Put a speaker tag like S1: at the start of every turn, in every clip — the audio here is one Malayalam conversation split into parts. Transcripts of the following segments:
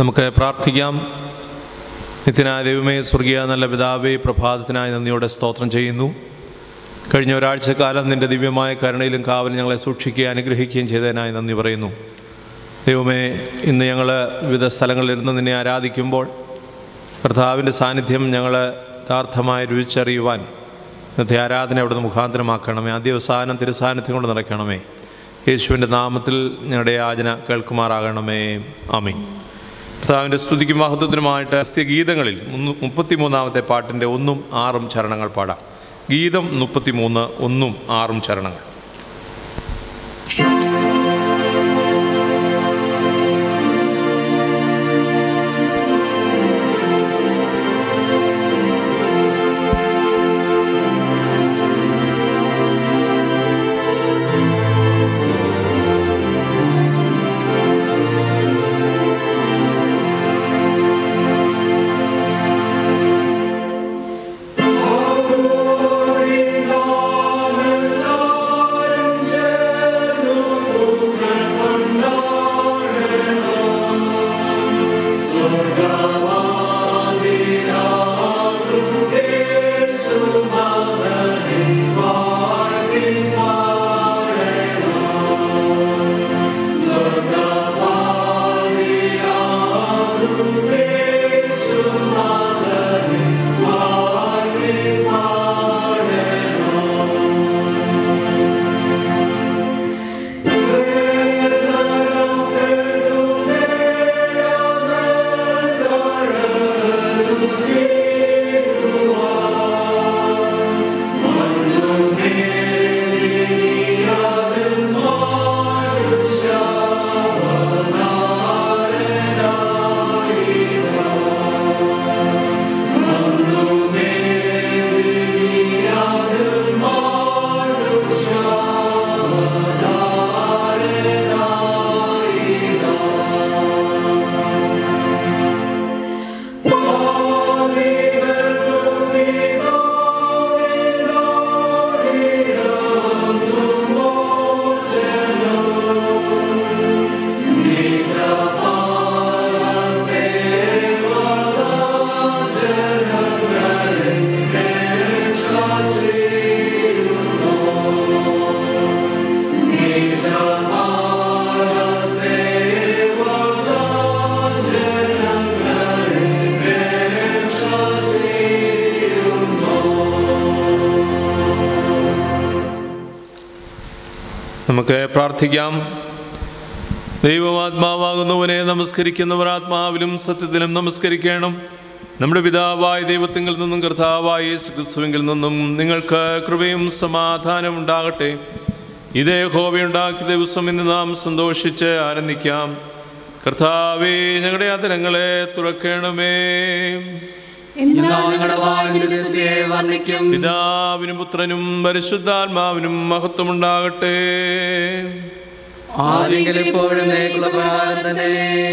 S1: നമുക്ക് പ്രാർത്ഥിക്കാം നിത്യനായ ദൈവമേ സ്വർഗീയ നല്ല പിതാവേ പ്രഭാതത്തിനായി നന്ദിയോടെ സ്തോത്രം ചെയ്യുന്നു കഴിഞ്ഞ ഒരാഴ്ചക്കാലം നിൻ്റെ ദിവ്യമായ കരുണയിലും കാവലും ഞങ്ങളെ സൂക്ഷിക്കുകയും അനുഗ്രഹിക്കുകയും ചെയ്തതിനായി നന്ദി പറയുന്നു ദൈവമേ ഇന്ന് ഞങ്ങൾ വിവിധ സ്ഥലങ്ങളിലിരുന്ന് നിന്നെ ആരാധിക്കുമ്പോൾ കർത്താവിൻ്റെ സാന്നിധ്യം ഞങ്ങൾ യഥാർത്ഥമായി രുചിച്ചറിയുവാൻ ഇന്നത്തെ ആരാധന അവിടുന്ന് മുഖാന്തരമാക്കണമേ ആദ്യവസാനം തിരുസാന്നിധ്യം കൊണ്ട് നിറയ്ക്കണമേ യേശുവിൻ്റെ നാമത്തിൽ ഞങ്ങളുടെ യാചന കേൾക്കുമാറാകണമേ ആമീൻ കർത്താവിൻ്റെ സ്തുതിക്കും മഹത്വത്തിനുമായിട്ട് ക്രിസ്ത്യ ഗീതങ്ങളിൽ മുപ്പത്തി മൂന്നാമത്തെ പാട്ടിൻ്റെ ഒന്നും ആറും ചരണങ്ങൾ പാടാം ഗീതം മുപ്പത്തിമൂന്ന് ഒന്നും ആറും ചരണങ്ങൾ നമുക്ക് പ്രാർത്ഥിക്കാം ദൈവമാത്മാവാകുന്നവനെ നമസ്കരിക്കുന്നവർ ആത്മാവിലും സത്യത്തിലും നമസ്കരിക്കണം നമ്മുടെ പിതാവായ ദൈവത്തിങ്കിൽ നിന്നും കർത്താവായ യേശു ക്രിസ്തുവിങ്കിൽ നിന്നും നിങ്ങൾക്ക് കൃപയും സമാധാനം ഉണ്ടാകട്ടെ ഇതേ ഹോവയുണ്ടാക്കിയ ദിവസം ഇന്ന് നാം സന്തോഷിച്ച് ആനന്ദിക്കാം കർത്താവേ ഞങ്ങളുടെ അതിരങ്ങളെ തുറക്കണമേ
S2: ഞങ്ങളുടെ വായിന്റെ സ്തുതിയെ വർണ്ണിക്കും
S1: പിതാവിനും പുത്രനും പരിശുദ്ധാത്മാവിനും മഹത്വമുണ്ടാകട്ടെ
S2: ആരെങ്കിലും ഇപ്പോഴും മേഖല പ്രകാരം തന്നെ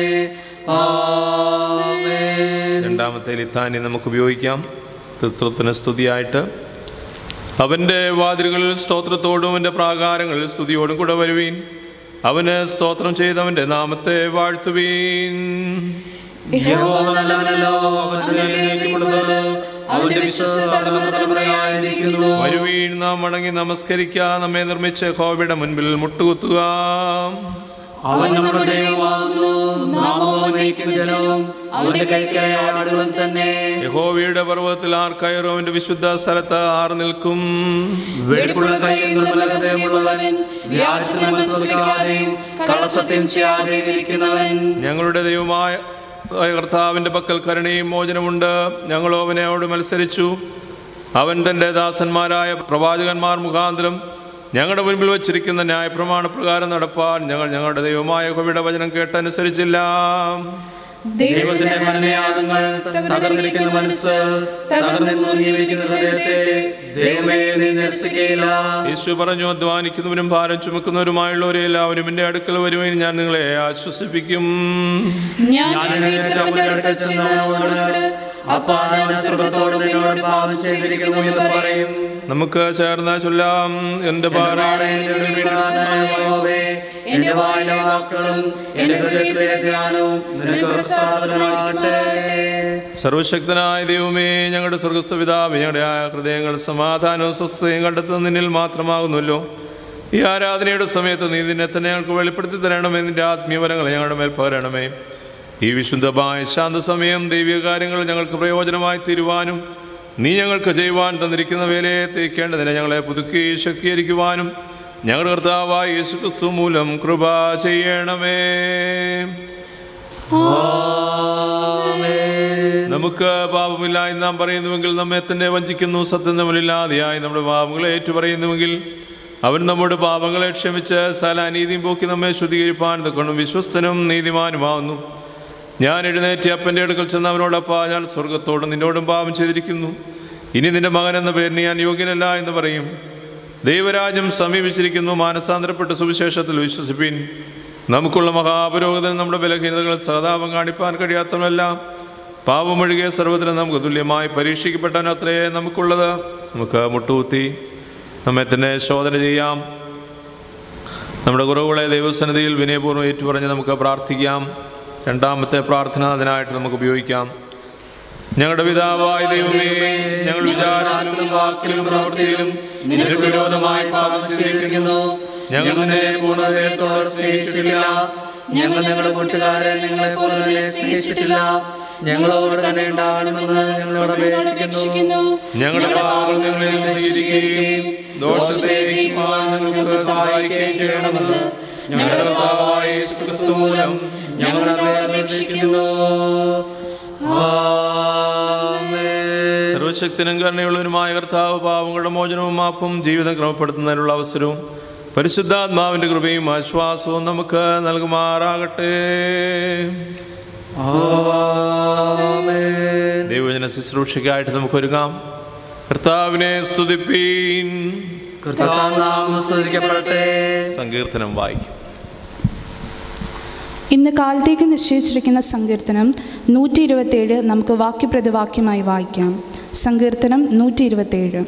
S2: ആമേൻ.
S1: രണ്ടാമത്തെ ലിത്താനി നമുക്ക് ഉപയോഗിക്കാം തൃത്വത്തിന് സ്തുതിയായിട്ട് അവൻ്റെ വാതിലുകളിൽ സ്തോത്രത്തോടും അവൻ്റെ പ്രാകാരങ്ങളിൽ സ്തുതിയോടും കൂടെ വരുവീൻ അവന് സ്തോത്രം ചെയ്തവൻ്റെ നാമത്തെ വാഴ്ത്തുവീൻ
S2: യഹോവ നല്ലവനല്ലോ അവന്റെ നീതിയുള്ളത് അവന്റെ വിശ്വസ്ത തലമുറ തലമുറയായിരിക്കുന്നു
S1: വരുവീൻ നാം വണങ്ങി നമസ്കരിക്കുക നമ്മെ നിർമ്മിച്ച ഹോബിയുടെ മുൻപിൽ മുട്ടുകുത്തുക
S2: അവൻ നമ്മുടെ ദൈവമാകുന്നു നാമവും നയിക്കുന്ന ജനവും അവന്റെ കൈക്കായ ആടുകളും തന്നെ
S1: യഹോവയുടെ പർവ്വതത്തിൽ ആർ കയറും അവൻ്റെ വിശുദ്ധ സ്ഥലത്ത് ആർ നിൽക്കും
S2: വെടിപ്പുള്ള കൈയും ഹൃദയമുള്ളവൻ വ്യാജത്തിന് മനസ്സൊതുക്കാതെയും കള്ളസത്യം ചെയ്യാതെയും ഇരിക്കുന്നവൻ
S1: ഞങ്ങളുടെ ദൈവമായ കർത്താവിൻ്റെ പക്കൽ കരുണയും മോചനമുണ്ട് ഞങ്ങൾ അവനോട് മത്സരിച്ചു അവൻ തൻ്റെ ദാസന്മാരായ പ്രവാചകന്മാർ മുഖാന്തരം ഞങ്ങളുടെ മുൻപിൽ വച്ചിരിക്കുന്ന ന്യായപ്രമാണ പ്രകാരം നടപ്പാൻ ഞങ്ങൾ ഞങ്ങളുടെ ദൈവമായ ഹോവിയുടെ വചനം കേട്ടനുസരിച്ചില്ല
S2: ദൈവത്തിന്റെ മനനയാഗങ്ങൾ തകർന്നിരിക്കുന്ന മനസ്സ് തകർന്നിരിക്കുന്ന ഹൃദയത്തെ ദൈവമേ നീ നിരസിക്കുകയില്ല
S1: യേശു പറഞ്ഞു അധ്വാനിക്കുന്നവരും ഭാരം ചുമക്കുന്നവരുമായുള്ളവരെ എല്ലാവരും എൻ്റെ അടുക്കൽ വരുവാൻ ഞാൻ നിങ്ങളെ ആശ്വസിപ്പിക്കും
S2: ഞാൻ എഴുന്നേറ്റ് അവന്റെ അടുക്കൽ ചെന്ന് അവനോട് അപ്പാ ഞാൻ സ്വർഗത്തോട് നിന്നോട് പാപം ചെയ്തിരിക്കുന്നു എന്ന് പറയും
S1: നമുക്ക് ചേർന്ന് ചൊല്ലാം എൻ്റെ പാറയുടെ
S2: യഹോവേ, എന്റെ വായിലെ വാക്കുകളും എന്റെ ഹൃദയത്തിലെ ധ്യാനവും നിനക്ക് പ്രസാദമാകട്ടെ
S1: സർവശക്തനായ ദൈവമേ ഞങ്ങളുടെ സ്വർഗസ്ഥ പിതാവ് ഞങ്ങളുടെ ആ ഹൃദയങ്ങൾ സമാധാനവും സ്വസ്ഥതയും കണ്ടെത്തുന്ന നിന്നിൽ മാത്രമാകുന്നല്ലോ ഈ ആരാധനയുടെ സമയത്ത് നീ നിന്നെ തന്നെ ഞങ്ങൾക്ക് വെളിപ്പെടുത്തി തരണമേ നിന്റെ ആത്മീയവരങ്ങളെ ഞങ്ങളുടെ മേൽ പകരണമേ ഈ വിശുദ്ധമായ ശാന്ത സമയം ദൈവിക കാര്യങ്ങൾ ഞങ്ങൾക്ക് പ്രയോജനമായി തീരുവാനും നീ ഞങ്ങൾക്ക് ചെയ്യുവാൻ തന്നിരിക്കുന്ന വേലയെ തേക്കേണ്ടതിനെ ഞങ്ങളെ പുതുക്കി ശക്തീകരിക്കുവാനും ഞങ്ങളുടെ കർത്താവായ യേശുക്രിസ്തു മൂലം കൃപ ചെയ്യണമേ നമുക്ക് പാപമില്ല എന്ന് നാം പറയുന്നുവെങ്കിൽ നമ്മെ തന്നെ വഞ്ചിക്കുന്നു സത്യം നമ്മളില്ലാതെയായി നമ്മുടെ പാപങ്ങളെ ഏറ്റുപറയുന്നുവെങ്കിൽ അവൻ നമ്മുടെ പാപങ്ങളെ ക്ഷമിച്ച് സകല അനീതിയും പോക്കി നമ്മെ ശുദ്ധീകരിപ്പാൻ തക്കണം വിശ്വസ്തനും നീതിമാനുമാവുന്നു ഞാൻ എഴുന്നേറ്റ് അപ്പൻ്റെ അടുക്കൽ ചെന്ന് അവനോടപ്പ ഞാൻ സ്വർഗത്തോടും നിന്നോടും പാപം ചെയ്തിരിക്കുന്നു ഇനി നിന്റെ മകൻ എന്ന പേരിന് ഞാൻ യോഗ്യനല്ല എന്ന് പറയും ദൈവരാജ്യം സമീപിച്ചിരിക്കുന്നു മാനസാന്തരപ്പെട്ട സുവിശേഷത്തിൽ വിശ്വസിപ്പീൻ നമുക്കുള്ള മഹാപുരോഗതൻ നമ്മുടെ ബലഹീനതകൾ സഹതാപം കാണിപ്പാൻ കഴിയാത്തവനല്ല പാപമൊഴികെ സർവ്വത്തിനും നമുക്ക് തുല്യമായി പരീക്ഷിക്കപ്പെട്ടവൻ അത്രയേ നമുക്കുള്ളത് നമുക്ക് മുട്ടുകുത്തി നമ്മെ തന്നെ ശോധന ചെയ്യാം നമ്മുടെ കുറവുകളെ ദൈവസന്നിധിയിൽ വിനയപൂർവ്വം ഏറ്റുപറഞ്ഞ് നമുക്ക് പ്രാർത്ഥിക്കാം രണ്ടാമത്തെ പ്രാർത്ഥന അതിനായിട്ട് നമുക്ക് ഉപയോഗിക്കാം ഞങ്ങളുടെ പിതാവായ ദൈവമേ ഞങ്ങൾ വിചാരത്തിലും വാക്കിലും പ്രവൃത്തിയിലും നിനക്ക് വിരോധമായി പാപം ചെയ്തിരിക്കുന്നു ഞങ്ങൾ നിന്നെ പൂർണ്ണതയോടെ സ്നേഹിച്ചിട്ടില്ല
S2: ഞങ്ങൾ ഞങ്ങളുടെ കൂട്ടുകാരെ നിങ്ങളെ പോലെ തന്നെ സ്നേഹിച്ചിട്ടില്ല ഞങ്ങളോട് തന്നെ ഉണ്ടാകണമെന്ന് ഞങ്ങളോട് അപേക്ഷിക്കുന്നു
S1: ഞങ്ങളുടെ പാപങ്ങൾ ഞങ്ങളെ ശുദ്ധീകരിക്കുകയും ദോഷത്തെ ജയിക്കുവാൻ ഞങ്ങൾക്ക് സഹായിക്കുകയും ചെയ്യണമെന്ന് ഞങ്ങളുടെ കർത്താവായ യേശു ക്രിസ്തു മൂലം
S2: ഞങ്ങൾ അപേക്ഷിക്കുന്നു
S1: സർവശക്തനും കരുണയുള്ളവനുമായ കർത്താവ് പാവങ്ങളുടെ മോചനവും മാപ്പും ജീവിതം ക്രമപ്പെടുത്തുന്നതിനുള്ള അവസരവും പരിശുദ്ധാത്മാവിൻ്റെ കൃപയും ആശ്വാസവും നമുക്ക് നൽകുമാറാകട്ടെ ദൈവജന ശുശ്രൂഷയ്ക്കായിട്ട് നമുക്ക് ഒരുങ്ങാം കർത്താവിനെ സ്തുതിപ്പീൻ
S2: കർത്താവ് നാമം സ്തുതിക്കപ്പെടട്ടെ
S1: സങ്കീർത്തനം വായിക്കും
S3: ഇന്ന് കാലത്തേക്ക് നിശ്ചയിച്ചിരിക്കുന്ന സങ്കീർത്തനം നൂറ്റി ഇരുപത്തേഴ് നമുക്ക് വാക്യപ്രതിവാക്യമായി വായിക്കാം സങ്കീർത്തനം നൂറ്റി ഇരുപത്തേഴ്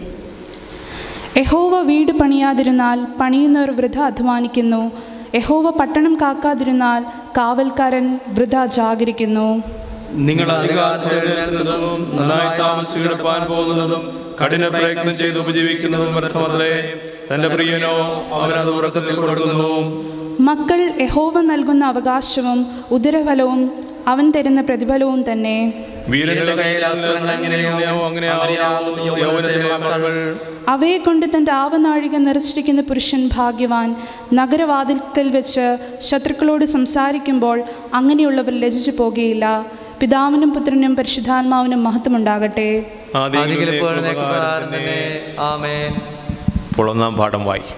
S3: യഹോവ വീട് പണിയാതിരുന്നാൽ പണിയുന്നവർ വൃഥ അധ്വാനിക്കുന്നു യഹോവ പട്ടണം കാക്കാതിരുന്നാൽ കാവൽക്കാരൻ വൃഥ ജാഗരിക്കുന്നു
S2: നിങ്ങൾ അധികാരത്തിലും
S1: നന്നായി താമസിച്ചു കിടപ്പാൻ പോകുന്നതും കഠിന പ്രയത്നം ചെയ്ത് ഉപജീവിക്കുന്നതും വ്യർത്ഥമത്രേ തന്റെ പ്രിയനോ അവനത് ഉറക്കത്തിൽ കൊടുക്കുന്നു
S3: മക്കൾ യഹോവ നൽകുന്ന അവകാശവും ഉദരഫലവും അവൻ തരുന്ന പ്രതിഫലവും തന്നെ
S1: വീരന്റെ
S2: കയ്യിൽ അസ്ത്രങ്ങൾ എങ്ങനെയോ അങ്ങനെയാകുന്നു യൗവനത്തിലെ മക്കൾ
S3: അവയെ കൊണ്ട് തൻ്റെ ആവനാഴിക നിറച്ചിരിക്കുന്ന പുരുഷൻ ഭാഗ്യവാൻ നഗരവാതിൽക്കൽ വെച്ച് ശത്രുക്കളോട് സംസാരിക്കുമ്പോൾ അങ്ങനെയുള്ളവർ ലജിച്ചു പോകുകയില്ല പിതാവിനും പുത്രനും പരിശുദ്ധാത്മാവിനും മഹത്വമുണ്ടാകട്ടെ
S2: ആദിയിലെപ്പോഴും തന്നെ ആമേൻ
S1: ഇപ്പോൾ ഒന്നാം പാഠം വായിക്കും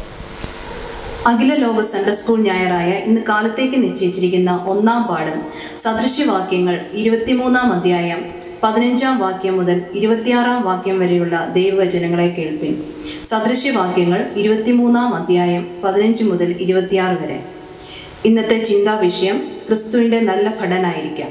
S4: അഖില ലോക സൺഡേ സ്കൂൾ ഞായറായ ഇന്ന് കാലത്തേക്ക് നിശ്ചയിച്ചിരിക്കുന്ന ഒന്നാം പാഠം സദൃശ്യവാക്യങ്ങൾ ഇരുപത്തിമൂന്നാം അധ്യായം പതിനഞ്ചാം വാക്യം മുതൽ ഇരുപത്തിയാറാം വാക്യം വരെയുള്ള ദൈവവചനങ്ങളെ കേൾപ്പിൻ സദൃശ്യവാക്യങ്ങൾ ഇരുപത്തിമൂന്നാം അധ്യായം പതിനഞ്ച് മുതൽ ഇരുപത്തിയാറ് വരെ ഇന്നത്തെ ചിന്താ വിഷയം ക്രിസ്തുവിൻ്റെ നല്ല ഭടനായിരിക്കാം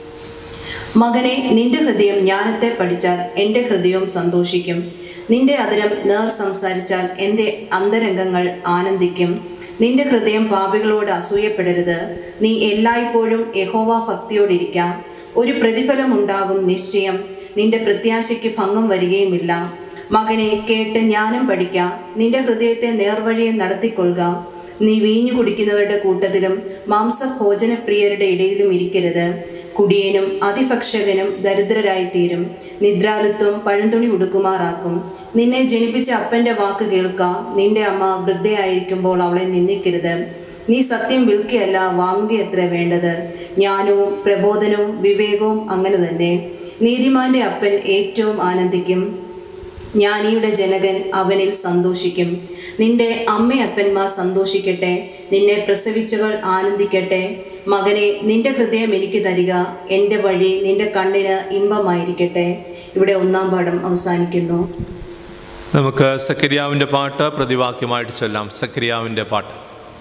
S4: മകനെ നിന്റെ ഹൃദയം ജ്ഞാനത്തെ പഠിച്ചാൽ എൻ്റെ ഹൃദയവും സന്തോഷിക്കും നിന്റെ അതിരം നേർ സംസാരിച്ചാൽ എൻ്റെ അന്തരംഗങ്ങൾ ആനന്ദിക്കും നിന്റെ ഹൃദയം പാപികളോട് അസൂയപ്പെടരുത് നീ എല്ലായ്പ്പോഴും യഹോവ ഭക്തിയോടിരിക്കാം ഒരു പ്രതിഫലമുണ്ടാകും നിശ്ചയം നിന്റെ പ്രത്യാശയ്ക്ക് ഭംഗം വരികയുമില്ല മകനെ കേട്ട് ജ്ഞാനം പഠിക്കാം നിന്റെ ഹൃദയത്തെ നേർവഴിയെ നടത്തിക്കൊള്ളുക നീ വീഞ്ഞു കുടിക്കുന്നവരുടെ കൂട്ടത്തിലും മാംസഭോജനപ്രിയരുടെ ഇടയിലും ഇരിക്കരുത് കുടിയനും അതിഭക്ഷകനും ദരിദ്രരായിത്തീരും നിദ്രാലുത്വം പഴന്തുണി ഉടുക്കുമാറാക്കും നിന്നെ ജനിപ്പിച്ച അപ്പന്റെ വാക്ക് കേൾക്ക നിന്റെ അമ്മ വൃദ്ധയായിരിക്കുമ്പോൾ അവളെ നിന്ദിക്കരുത് നീ സത്യം വിൽക്കുകയല്ല വാങ്ങുകയത്ര വേണ്ടത് ജ്ഞാനവും പ്രബോധനവും വിവേകവും അങ്ങനെ തന്നെ നീതിമാന്റെ അപ്പൻ ഏറ്റവും ആനന്ദിക്കും ജ്ഞാനിയുടെ ജനകൻ അവനിൽ സന്തോഷിക്കും നിന്റെ അമ്മയപ്പന്മാർ സന്തോഷിക്കട്ടെ നിന്നെ പ്രസവിച്ചവൾ ആനന്ദിക്കട്ടെ മകനെ നിന്റെ ഹൃദയം എനിക്ക് തരിക എൻ്റെ വഴി നിന്റെ കണ്ണിന് ഇമ്പമായിരിക്കട്ടെ ഇവിടെ ഒന്നാം പാഠം അവസാനിക്കുന്നു
S1: നമുക്ക് സക്കരിയാവിൻ്റെ പാട്ട് പ്രതിവാക്യമായിട്ട് ചൊല്ലാം സക്കരിയാവിൻ്റെ പാട്ട്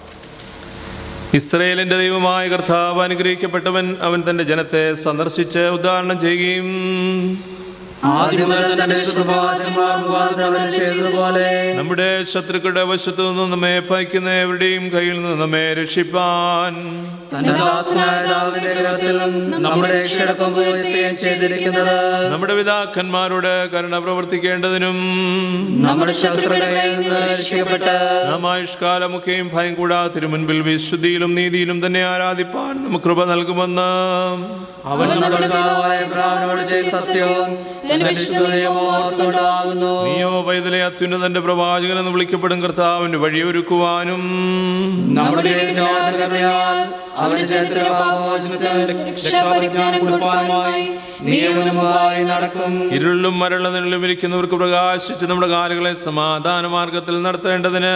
S1: ഇസ്രയേലിൻ്റെ ദൈവമായ കർത്താവ് അനുഗ്രഹിക്കപ്പെട്ടവൻ അവൻ തൻ്റെ ജനത്തെ സന്ദർശിച്ച് ഉദാഹരണം ചെയ്യുകയും
S2: ആദ്യം മുതൽ തന്റെ വിശുദ്ധവാചകന്മാർ മുഖാന്തരം അവൻ ചെയ്തതുപോലെ
S1: നമ്മുടെ ശത്രുക്കളുടെ വശത്തു നിന്ന് നമ്മെ ഭയക്കുന്ന എവരുടെയും കയ്യിൽ നിന്ന് നമ്മെ രക്ഷിപ്പാൻ
S2: തന്റെ ദാസനായ ദാവിന്റെ ഗ്രഹത്തിൽ നമ്മുടെ രക്ഷയടക്കം പോവുകയും ചെയ്തിരിക്കുന്നത്
S1: നമ്മുടെ പിതാക്കന്മാരോട് കരുണ പ്രവർത്തിക്കേണ്ടതിനും
S2: നമ്മുടെ ശത്രുക്കളുടെ കയ്യിൽ നിന്ന് രക്ഷിക്കപ്പെട്ട്
S1: നാം ആയുഷ്കാലമൊക്കെയും ഭയം കൂടാതെ തിരുമുൻപിൽ വിശുദ്ധിയിലും നീതിയിലും തന്നെ ആരാധിപ്പാൻ നമുക്ക് കൃപ നൽകുമെന്ന്
S2: അവൻ നമ്മുടെ പിതാവായ ഇബ്രാഹിമിനോട് ചെയ്ത സത്യവും തന്റെ വിശുദ്ധ നിയമോർത്തുകൊണ്ടാകുന്നു
S1: നീയോ വൈതലെ അത്യുന്നതന്റെ പ്രവാചകൻ എന്ന് വിളിക്കപ്പെടും കർത്താവിന്റെ വഴിയൊരുക്കുവാനും
S2: നമ്മുടെ യജ്ഞവാദകരണയാൽ അവന്റെ ചരിത്ര പാപമോചനത്തിൽ രക്ഷാപരിജ്ഞാനം കൊടുക്കാനുമായി നിയമനമായി നടക്കും
S1: ഇരുളിലും മരള നിഴലും ഇരിക്കുന്നവർക്ക് പ്രകാശിച്ച് നമ്മുടെ കാലുകളെ സമാധാന മാർഗത്തിൽ നടത്തേണ്ടതിന്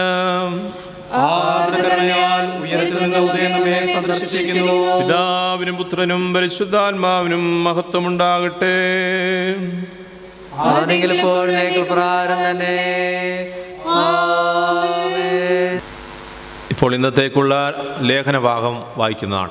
S2: ആദരണയാൽ ഉയരത്തിൽ നിന്ന് ഉദയം നമ്മെ സന്ദർശിക്കുന്നു
S1: പിതാവിനും പുത്രനും പരിശുദ്ധാത്മാവിനും മഹത്വമുണ്ടാകട്ടെ
S2: ആദ്യങ്കിലും ഇപ്പോഴേക്ക് പ്രാരം തന്നെ ആമേൻ.
S1: ഇപ്പോൾ ഇന്നത്തേക്കുള്ള ലേഖനഭാഗം വായിക്കുന്നതാണ്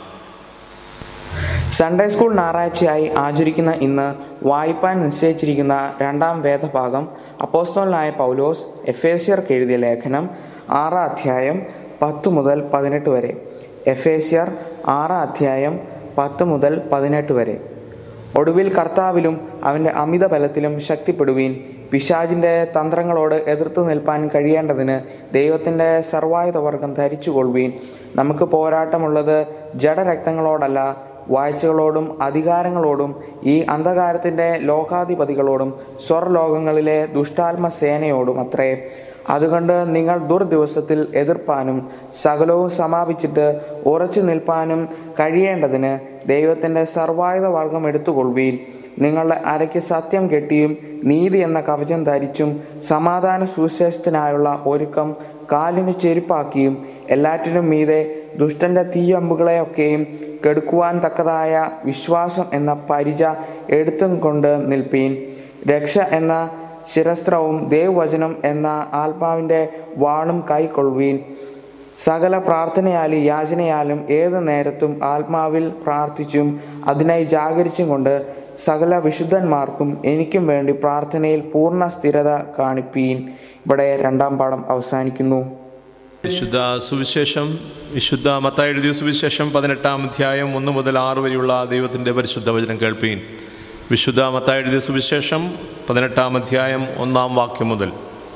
S5: സൺഡേ സ്കൂൾ ഞായറാഴ്ചയായി ആചരിക്കുന്ന ഇന്ന് വായിപ്പാൻ നിശ്ചയിച്ചിരിക്കുന്ന രണ്ടാം വേദഭാഗം അപ്പോസ്തോലനായ പൗലോസ് എഫേസ്യർക്ക് എഴുതിയ ലേഖനം ആറാം അധ്യായം പത്ത് മുതൽ പതിനെട്ട് വരെ എഫേസ്യർ ആറാം അധ്യായം പത്ത് മുതൽ പതിനെട്ട് വരെ ഒടുവിൽ കർത്താവിലും അവൻ്റെ അമിത ബലത്തിലും ശക്തിപ്പെടുവീൻ പിശാജിൻ്റെ തന്ത്രങ്ങളോട് എതിർത്ത് നിൽപ്പാൻ കഴിയേണ്ടതിന് ദൈവത്തിൻ്റെ സർവായുധവർഗം ധരിച്ചുകൊള്ളുവീൻ നമുക്ക് പോരാട്ടമുള്ളത് ജഡരക്തങ്ങളോടല്ല വാഴ്ചകളോടും അധികാരങ്ങളോടും ഈ അന്ധകാരത്തിൻ്റെ ലോകാധിപതികളോടും സ്വർലോകങ്ങളിലെ ദുഷ്ടാത്മ സേനയോടും അത്രേ അതുകൊണ്ട് നിങ്ങൾ ദുർദിവസത്തിൽ എതിർപ്പാനും സകലവും സമാപിച്ചിട്ട് ഉറച്ചു നിൽപ്പാനും കഴിയേണ്ടതിന് ദൈവത്തിൻ്റെ സർവായുധ വർഗം എടുത്തുകൊള്ളുവീൻ നിങ്ങളുടെ അരയ്ക്ക് സത്യം കെട്ടിയും നീതി എന്ന കവചം ധരിച്ചും സമാധാന സുശേഷത്തിനായുള്ള ഒരുക്കം കാലിന് ചെരുപ്പാക്കിയും എല്ലാറ്റിനും മീതെ ദുഷ്ടന്റെ തീയമ്പുകളെയൊക്കെയും കെടുക്കുവാൻ തക്കതായ വിശ്വാസം എന്ന പരിച എടുത്തും കൊണ്ട് നിൽപ്പീൻ രക്ഷ എന്ന ശിരസ്ത്രവും ദേവവചനം എന്ന ആത്മാവിൻ്റെ വാളും കൈക്കൊള്ളുവീൻ സകല പ്രാർത്ഥനയാലും യാചനയാലും ഏതു നേരത്തും ആത്മാവിൽ പ്രാർത്ഥിച്ചും അതിനായി ജാഗരിച്ചും കൊണ്ട് സകല വിശുദ്ധന്മാർക്കും എനിക്കും വേണ്ടി പ്രാർത്ഥനയിൽ പൂർണ്ണ സ്ഥിരത കാണിപ്പീൻ ഇവിടെ രണ്ടാം പാഠം അവസാനിക്കുന്നു
S1: വിശുദ്ധ സുവിശേഷം വിശുദ്ധ മത്തായി എഴുതിയ സുവിശേഷം പതിനെട്ടാം അധ്യായം ഒന്ന് മുതൽ ആറ് വരെയുള്ള ദൈവത്തിൻ്റെ പരിശുദ്ധ വചനം കേൾപ്പീൻ വിശുദ്ധ മത്തായി എഴുതിയ സുവിശേഷം പതിനെട്ടാം അധ്യായം ഒന്നാം വാക്യം മുതൽ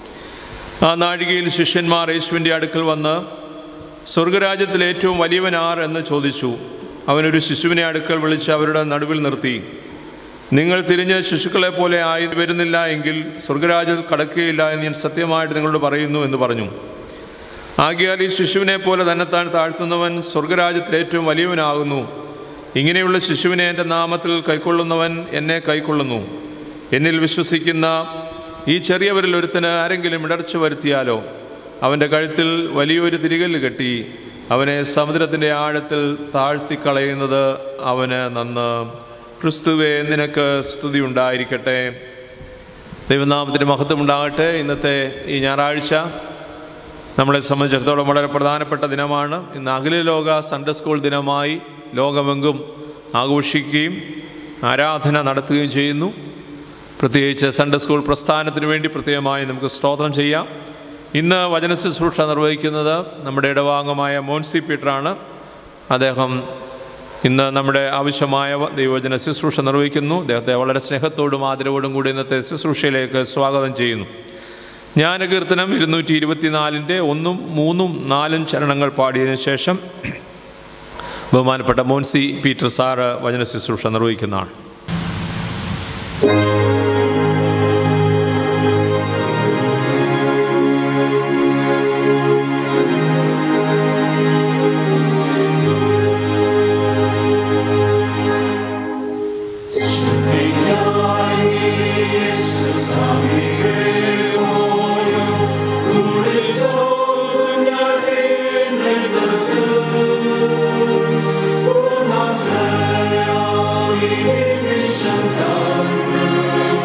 S1: ആ നാഴികയിൽ ശിഷ്യന്മാർ യേശുവിൻ്റെ അടുക്കൽ വന്ന് സ്വർഗരാജ്യത്തിൽ ഏറ്റവും വലിയവൻ ആർ എന്ന് ചോദിച്ചു അവനൊരു ശിശുവിനെ അടുക്കൽ വിളിച്ച് അവരുടെ നടുവിൽ നിർത്തി നിങ്ങൾ തിരിഞ്ഞ് ശിശുക്കളെ പോലെ ആയി വരുന്നില്ല എങ്കിൽ സ്വർഗരാജ്യത്തിൽ കടക്കുകയില്ല എന്ന് ഞാൻ സത്യമായിട്ട് നിങ്ങളോട് പറയുന്നു എന്ന് പറഞ്ഞു ആകിയാൽ ഈ ശിശുവിനെ പോലെ തന്നെത്താൻ താഴ്ത്തുന്നവൻ സ്വർഗരാജ്യത്തിൽ ഏറ്റവും വലിയവനാകുന്നു ഇങ്ങനെയുള്ള ശിശുവിനെ എൻ്റെ നാമത്തിൽ കൈക്കൊള്ളുന്നവൻ എന്നെ കൈക്കൊള്ളുന്നു എന്നിൽ വിശ്വസിക്കുന്ന ഈ ചെറിയവരിൽ ഒരുത്തന് ആരെങ്കിലും ഇടർച്ച വരുത്തിയാലോ അവൻ്റെ കഴുത്തിൽ വലിയൊരു തിരികല്ല് കെട്ടി അവനെ സമുദ്രത്തിൻ്റെ ആഴത്തിൽ താഴ്ത്തിക്കളയുന്നത് അവന് നന്ന് ക്രിസ്തുവേ നിനക്ക് സ്തുതി ഉണ്ടായിരിക്കട്ടെ ദൈവനാമത്തിന് മഹത്വം ഉണ്ടാകട്ടെ ഇന്നത്തെ ഈ ഞായറാഴ്ച നമ്മളെ സംബന്ധിച്ചിടത്തോളം വളരെ പ്രധാനപ്പെട്ട ദിനമാണ് ഇന്ന് അഖില ലോക സൺഡേ സ്കൂൾ ദിനമായി ലോകമെങ്കും ആഘോഷിക്കുകയും ആരാധന നടത്തുകയും ചെയ്യുന്നു പ്രത്യേകിച്ച് സൺഡേ സ്കൂൾ പ്രസ്ഥാനത്തിന് വേണ്ടി പ്രത്യേകമായി നമുക്ക് സ്തോത്രം ചെയ്യാം ഇന്ന് വചന ശുശ്രൂഷ നിർവഹിക്കുന്നത് നമ്മുടെ ഇടവാംഗമായ മോൻസി പീറ്ററാണ് അദ്ദേഹം ഇന്ന് നമ്മുടെ ആവശ്യമായ ദൈവവചന ശുശ്രൂഷ നിർവഹിക്കുന്നു അദ്ദേഹത്തെ വളരെ സ്നേഹത്തോടും ആദരവോടും കൂടി ഇന്നത്തെ ശുശ്രൂഷയിലേക്ക് സ്വാഗതം ചെയ്യുന്നു ജ്ഞാനകീർത്തനം ഇരുന്നൂറ്റി ഇരുപത്തിനാലിൻ്റെ ഒന്നും മൂന്നും നാലും ചരണങ്ങൾ പാടിയതിനു ശേഷം ബഹുമാനപ്പെട്ട മോൻസി പീറ്റർ സാറ് വചന ശുശ്രൂഷ നിർവഹിക്കുന്നതാണ്
S6: Una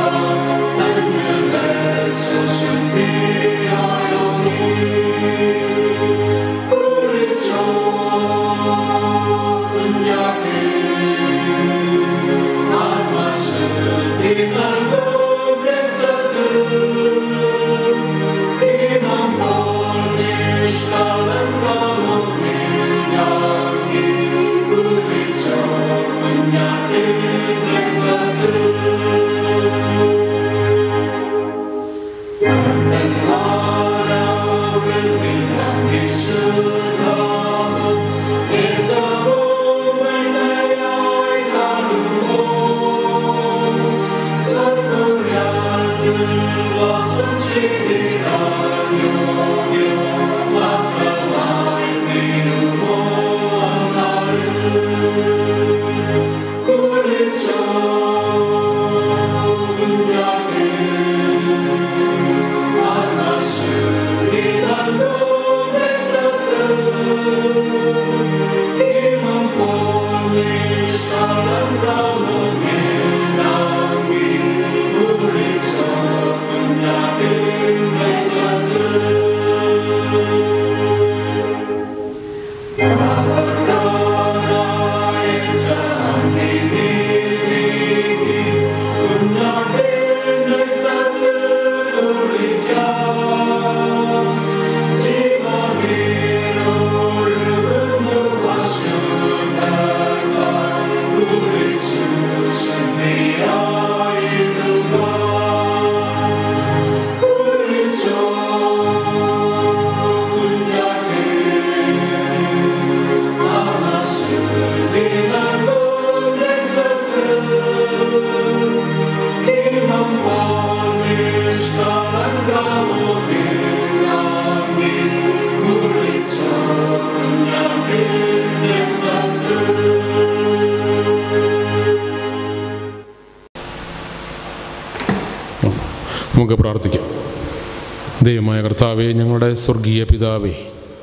S6: നമുക്ക് പ്രാർത്ഥിക്കാം ദൈവമായ കർത്താവേ ഞങ്ങളുടെ സ്വർഗീയ പിതാവേ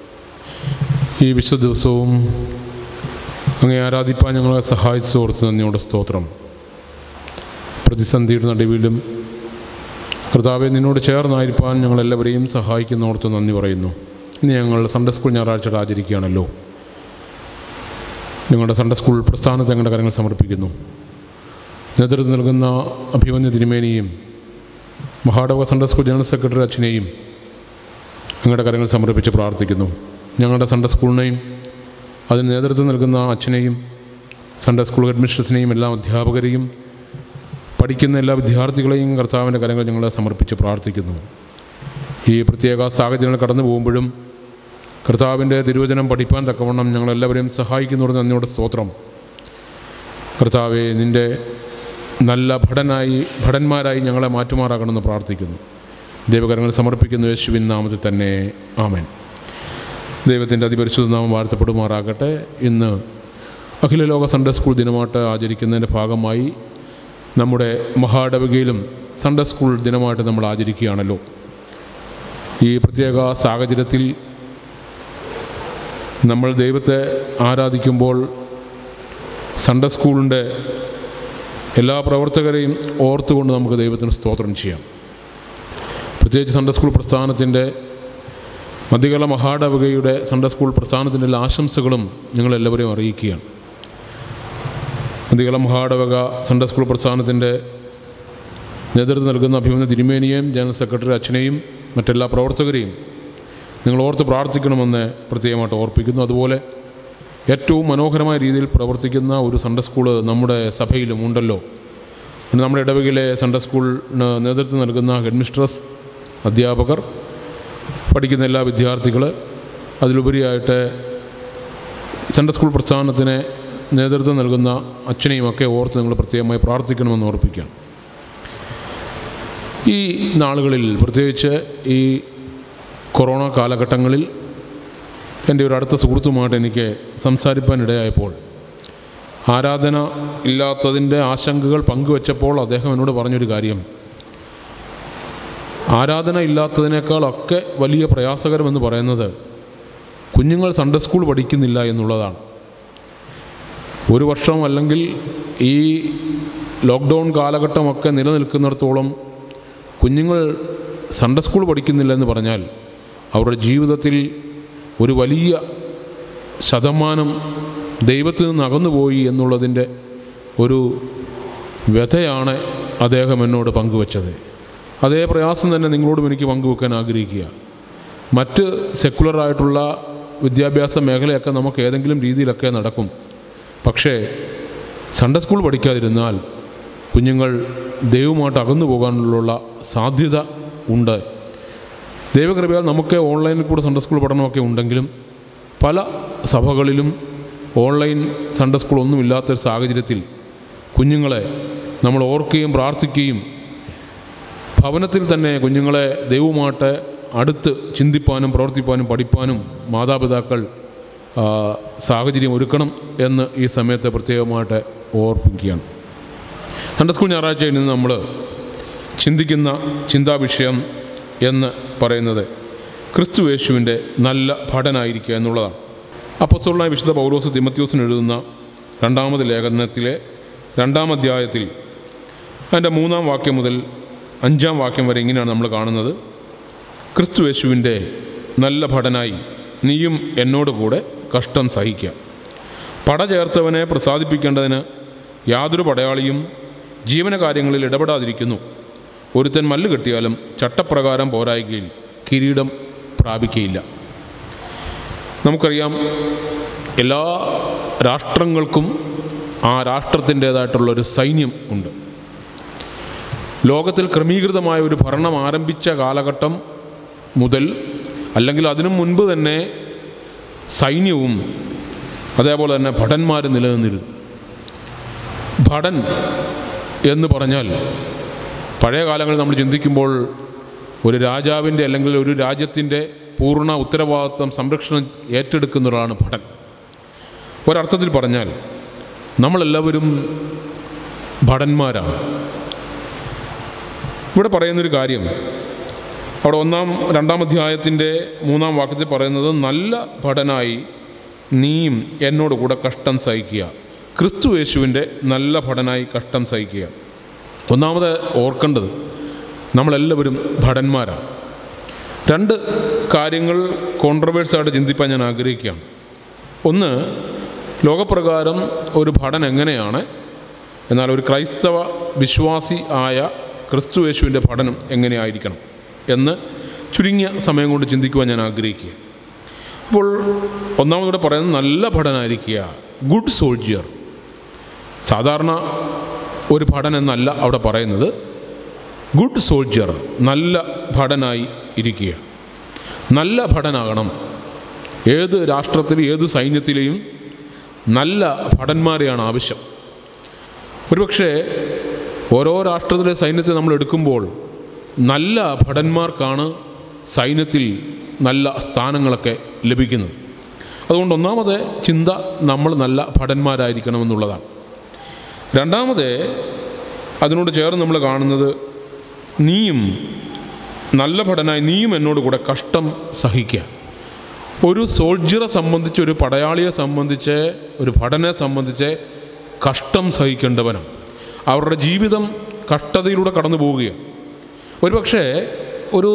S6: ഈ വിശുദ്ധ ദിവസവും അങ്ങേ ആരാധിപ്പാൻ ഞങ്ങളെ സഹായിച്ചു ഓർത്ത് നന്ദിയോടെ സ്തോത്രം പ്രതിസന്ധിയുടെ നടുവിലും കർത്താവെ നിന്നോട് ചേർന്നായിരിക്കാൻ ഞങ്ങളെല്ലാവരെയും സഹായിക്കുന്നോർത്ത് നന്ദി പറയുന്നു ഇന്ന് ഞങ്ങൾ സൺഡേ സ്കൂൾ ഞായറാഴ്ച ആചരിക്കുകയാണല്ലോ ഞങ്ങളുടെ സൺഡേ സ്കൂൾ പ്രസ്ഥാനത്ത് ഞങ്ങളുടെ കാര്യങ്ങൾ സമർപ്പിക്കുന്നു നേതൃത്വം നൽകുന്ന അഭിമന്യ തിരുമേനിയും മഹാടവ സൺഡേ സ്കൂൾ ജനറൽ സെക്രട്ടറി അച്ഛനെയും ഞങ്ങളുടെ കാര്യങ്ങൾ സമർപ്പിച്ച് പ്രാർത്ഥിക്കുന്നു ഞങ്ങളുടെ സൺഡേ സ്കൂളിനെയും അതിന് നേതൃത്വം നൽകുന്ന അച്ഛനെയും സൺഡേ സ്കൂൾ ഹെഡ്മിസ്ട്രസിനെയും എല്ലാ അധ്യാപകരെയും പഠിക്കുന്ന എല്ലാ വിദ്യാർത്ഥികളെയും കർത്താവിൻ്റെ കാര്യങ്ങൾ ഞങ്ങൾ സമർപ്പിച്ച് പ്രാർത്ഥിക്കുന്നു ഈ പ്രത്യേക സാഹചര്യങ്ങൾ കടന്നു പോകുമ്പോഴും കർത്താവിൻ്റെ തിരുവചനം പഠിപ്പാൻ തക്കവണ്ണം ഞങ്ങളെല്ലാവരെയും സഹായിക്കുന്നവർ നന്ദിയോടെ സ്തോത്രം കർത്താവെ നിൻ്റെ നല്ല ഭടനായി ഭടന്മാരായി ഞങ്ങളെ മാറ്റുമാറാകണമെന്ന് പ്രാർത്ഥിക്കുന്നു ദൈവകരങ്ങൾ സമർപ്പിക്കുന്നു യേശുവിൻ നാമത്തിൽ തന്നെ ആമേൻ ദൈവത്തിൻ്റെ അതിപരിശുദ്ധ നാമം വാഴ്ത്തപ്പെടുമാറാകട്ടെ ഇന്ന് അഖില ലോക സൺഡേ സ്കൂൾ ദിനമായിട്ട് ആചരിക്കുന്നതിൻ്റെ ഭാഗമായി നമ്മുടെ മഹാടവികയിലും സൺഡേ സ്കൂൾ ദിനമായിട്ട് നമ്മൾ ആചരിക്കുകയാണല്ലോ ഈ പ്രത്യേക സാഹചര്യത്തിൽ നമ്മൾ ദൈവത്തെ ആരാധിക്കുമ്പോൾ സൺഡേ സ്കൂളിൻ്റെ എല്ലാ പ്രവർത്തകരെയും ഓർത്തുകൊണ്ട് നമുക്ക് ദൈവത്തിന് സ്തോത്രം ചെയ്യാം പ്രത്യേകിച്ച് സൺഡേ സ്കൂൾ പ്രസ്ഥാനത്തിൻ്റെ മധ്യകേരള മഹാടവകയുടെ സൺഡേ സ്കൂൾ പ്രസ്ഥാനത്തിൻ്റെ എല്ലാ ആശംസകളും ഞങ്ങളെല്ലാവരെയും അറിയിക്കുകയാണ് മധ്യകേരള മഹാടവക സൺഡേ സ്കൂൾ പ്രസ്ഥാനത്തിൻ്റെ നേതൃത്വം നൽകുന്ന അഭിമന്യ തിരുമേനിയെയും ജനറൽ സെക്രട്ടറി അച്ഛനെയും മറ്റെല്ലാ പ്രവർത്തകരെയും നിങ്ങൾ ഓർത്ത് പ്രാർത്ഥിക്കണമെന്ന് പ്രത്യേകമായിട്ട് ഓർപ്പിക്കുന്നു അതുപോലെ ഏറ്റവും മനോഹരമായ രീതിയിൽ പ്രവർത്തിക്കുന്ന ഒരു സൺഡേ സ്കൂള് നമ്മുടെ സഭയിലും ഉണ്ടല്ലോ നമ്മുടെ ഇടവകയിലെ സൺഡേ സ്കൂളിന് നേതൃത്വം നൽകുന്ന ഹെഡ്മിസ്ട്രസ് അധ്യാപകർ പഠിക്കുന്ന എല്ലാ വിദ്യാർത്ഥികൾ അതിലുപരിയായിട്ട് സൺഡേ സ്കൂൾ പ്രസ്ഥാനത്തിന് നേതൃത്വം നൽകുന്ന അച്ഛനെയുമൊക്കെ ഓർത്ത് നിങ്ങൾ പ്രത്യേകമായി പ്രാർത്ഥിക്കണമെന്ന് ഓർപ്പിക്കാം ഈ നാളുകളിൽ പ്രത്യേകിച്ച് ഈ കൊറോണ കാലഘട്ടങ്ങളിൽ എൻ്റെ ഒരു അടുത്ത സുഹൃത്തുമായിട്ട് എനിക്ക് സംസാരിപ്പാൻ ഇടയായപ്പോൾ ആരാധന ഇല്ലാത്തതിൻ്റെ ആശങ്കകൾ പങ്കുവച്ചപ്പോൾ അദ്ദേഹം എന്നോട് പറഞ്ഞൊരു കാര്യം ആരാധന ഇല്ലാത്തതിനേക്കാളൊക്കെ വലിയ പ്രയാസകരമെന്ന് പറയുന്നത് കുഞ്ഞുങ്ങൾ സൺഡേ സ്കൂൾ പഠിക്കുന്നില്ല എന്നുള്ളതാണ് ഒരു വർഷം അല്ലെങ്കിൽ ഈ ലോക്ക്ഡൗൺ കാലഘട്ടമൊക്കെ നിലനിൽക്കുന്നിടത്തോളം കുഞ്ഞുങ്ങൾ സൺഡേ സ്കൂൾ പഠിക്കുന്നില്ല എന്ന് പറഞ്ഞാൽ അവരുടെ ജീവിതത്തിൽ ഒരു വലിയ ശതമാനം ദൈവത്തിൽ നിന്ന് അകന്നുപോയി എന്നുള്ളതിൻ്റെ ഒരു വ്യഥയാണ് അദ്ദേഹം എന്നോട് പങ്കുവച്ചത് അതേ പ്രയാസം തന്നെ നിങ്ങളോടും എനിക്ക് പങ്കുവെക്കാൻ ആഗ്രഹിക്കുക മറ്റ് സെക്കുലറായിട്ടുള്ള വിദ്യാഭ്യാസ മേഖലയൊക്കെ നമുക്ക് ഏതെങ്കിലും രീതിയിലൊക്കെ നടക്കും പക്ഷേ സൺഡേ സ്കൂൾ പഠിക്കാതിരുന്നാൽ കുഞ്ഞുങ്ങൾ ദൈവമായിട്ട് അകന്നു പോകാനുള്ള സാധ്യത ഉണ്ട് ദൈവകൃപയാൽ നമുക്ക് ഓൺലൈനിൽ കൂടെ സൺഡേ സ്കൂൾ പഠനമൊക്കെ ഉണ്ടെങ്കിലും പല സഭകളിലും ഓൺലൈൻ സൺഡേ സ്കൂൾ ഒന്നുമില്ലാത്തൊരു സാഹചര്യത്തിൽ കുഞ്ഞുങ്ങളെ നമ്മൾ ഓർക്കുകയും പ്രാർത്ഥിക്കുകയും ഭവനത്തിൽ തന്നെ കുഞ്ഞുങ്ങളെ ദൈവമായിട്ട് അടുത്ത് ചിന്തിപ്പാനും പ്രവർത്തിപ്പാനും പഠിപ്പാനും മാതാപിതാക്കൾ ആ, സാഹചര്യം ഒരുക്കണം എന്ന് ഈ സമയത്ത് പ്രത്യേകമായിട്ട് ഓർപ്പിക്കുകയാണ് സൺഡേ സ്കൂൾ ഞായറാഴ്ചയിൽ നിന്ന് നമ്മൾ ചിന്തിക്കുന്ന ചിന്താവിഷയം എന്ന് പറയുന്നത് ക്രിസ്തു യേശുവിൻ്റെ നല്ല ഭടനായിരിക്കുക എന്നുള്ളതാണ് അപ്പസ്വലായ വിശുദ്ധ പൗലോസ് തിമത്യോസിന് എഴുതുന്ന രണ്ടാമത് ലേഖനത്തിലെ രണ്ടാം അധ്യായത്തിൽ അതിൻ്റെ മൂന്നാം വാക്യം മുതൽ അഞ്ചാം വാക്യം വരെ ഇങ്ങനെയാണ് നമ്മൾ കാണുന്നത് ക്രിസ്തു യേശുവിൻ്റെ നല്ല ഭടനായി നീയും എന്നോട് കൂടെ കഷ്ടം സഹിക്കുക പട ചേർത്തവനെ പ്രസാദിപ്പിക്കേണ്ടതിന് യാതൊരു പടയാളിയും ജീവനകാര്യങ്ങളിൽ ഇടപെടാതിരിക്കുന്നു ഒരുത്തൻ മല്ല് കെട്ടിയാലും ചട്ടപ്രകാരം പോരായികയിൽ കിരീടം പ്രാപിക്കയില്ല നമുക്കറിയാം എല്ലാ രാഷ്ട്രങ്ങൾക്കും ആ രാഷ്ട്രത്തിൻ്റേതായിട്ടുള്ളൊരു സൈന്യം ഉണ്ട് ലോകത്തിൽ ക്രമീകൃതമായ ഒരു ഭരണം ആരംഭിച്ച കാലഘട്ടം മുതൽ അല്ലെങ്കിൽ അതിനു മുൻപ് തന്നെ സൈന്യവും അതേപോലെ തന്നെ ഭടന്മാർ നിലനിന്നിരുന്നു ഭടൻ എന്ന് പറഞ്ഞാൽ പഴയ കാലങ്ങളിൽ നമ്മൾ ചിന്തിക്കുമ്പോൾ ഒരു രാജാവിൻ്റെ അല്ലെങ്കിൽ ഒരു രാജ്യത്തിൻ്റെ പൂർണ്ണ ഉത്തരവാദിത്വം സംരക്ഷണം ഏറ്റെടുക്കുന്ന ഒരാളാണ് ഭടൻ ഒരർത്ഥത്തിൽ പറഞ്ഞാൽ നമ്മളെല്ലാവരും ഭടന്മാരാണ് ഇവിടെ പറയുന്നൊരു കാര്യം അവിടെ ഒന്നാം രണ്ടാം അധ്യായത്തിൻ്റെ മൂന്നാം വാക്യത്തിൽ പറയുന്നത് നല്ല ഭടനായി നീയും എന്നോട് കൂടെ കഷ്ടം സഹിക്കുക ക്രിസ്തു യേശുവിൻ്റെ നല്ല ഭടനായി കഷ്ടം സഹിക്കുക ഒന്നാമത് ഓർക്കേണ്ടത് നമ്മളെല്ലാവരും ഭടന്മാരാണ് രണ്ട് കാര്യങ്ങൾ കോൺട്രവേഴ്സായിട്ട് ചിന്തിപ്പാൻ ഞാൻ ആഗ്രഹിക്കുകയാണ് ഒന്ന് ലോകപ്രകാരം ഒരു ഭടൻ എങ്ങനെയാണ് എന്നാൽ ഒരു ക്രൈസ്തവ വിശ്വാസി ആയ ക്രിസ്തു യേശുവിൻ്റെ പഠനം എങ്ങനെയായിരിക്കണം എന്ന് ചുരുങ്ങിയ സമയം കൊണ്ട് ചിന്തിക്കുവാൻ ഞാൻ ആഗ്രഹിക്കുക അപ്പോൾ ഒന്നാമതൂടെ പറയുന്നത് നല്ല ഭടനായിരിക്കുക ഗുഡ് സോൾജിയർ സാധാരണ ഒരു ഭടൻ എന്നല്ല അവിടെ പറയുന്നത് ഗുഡ് സോൾജിയർ നല്ല ഭടനായി ഇരിക്കുക നല്ല ഭടനാകണം ഏത് രാഷ്ട്രത്തിലും ഏത് സൈന്യത്തിലെയും നല്ല ഭടന്മാരെയാണ് ആവശ്യം ഒരുപക്ഷെ ഓരോ രാഷ്ട്രത്തിലെ സൈന്യത്തെ നമ്മൾ എടുക്കുമ്പോൾ നല്ല ഭടന്മാർക്കാണ് സൈന്യത്തിൽ നല്ല സ്ഥാനങ്ങളൊക്കെ ലഭിക്കുന്നത് അതുകൊണ്ട് ഒന്നാമത് ചിന്ത നമ്മൾ നല്ല ഭടന്മാരായിരിക്കണമെന്നുള്ളതാണ് രണ്ടാമത് അതിനോട് ചേർന്ന് നമ്മൾ കാണുന്നത് നീയും നല്ല ഭടനായി നീയും എന്നോട് കൂടെ കഷ്ടം സഹിക്കുക ഒരു സോൾജിയറെ സംബന്ധിച്ച് ഒരു പടയാളിയെ സംബന്ധിച്ച് ഒരു ഭടനെ സംബന്ധിച്ച് കഷ്ടം സഹിക്കേണ്ടവനാണ് അവരുടെ ജീവിതം കഷ്ടതയിലൂടെ കടന്നു പോവുകയാണ് ഒരുപക്ഷെ ഒരു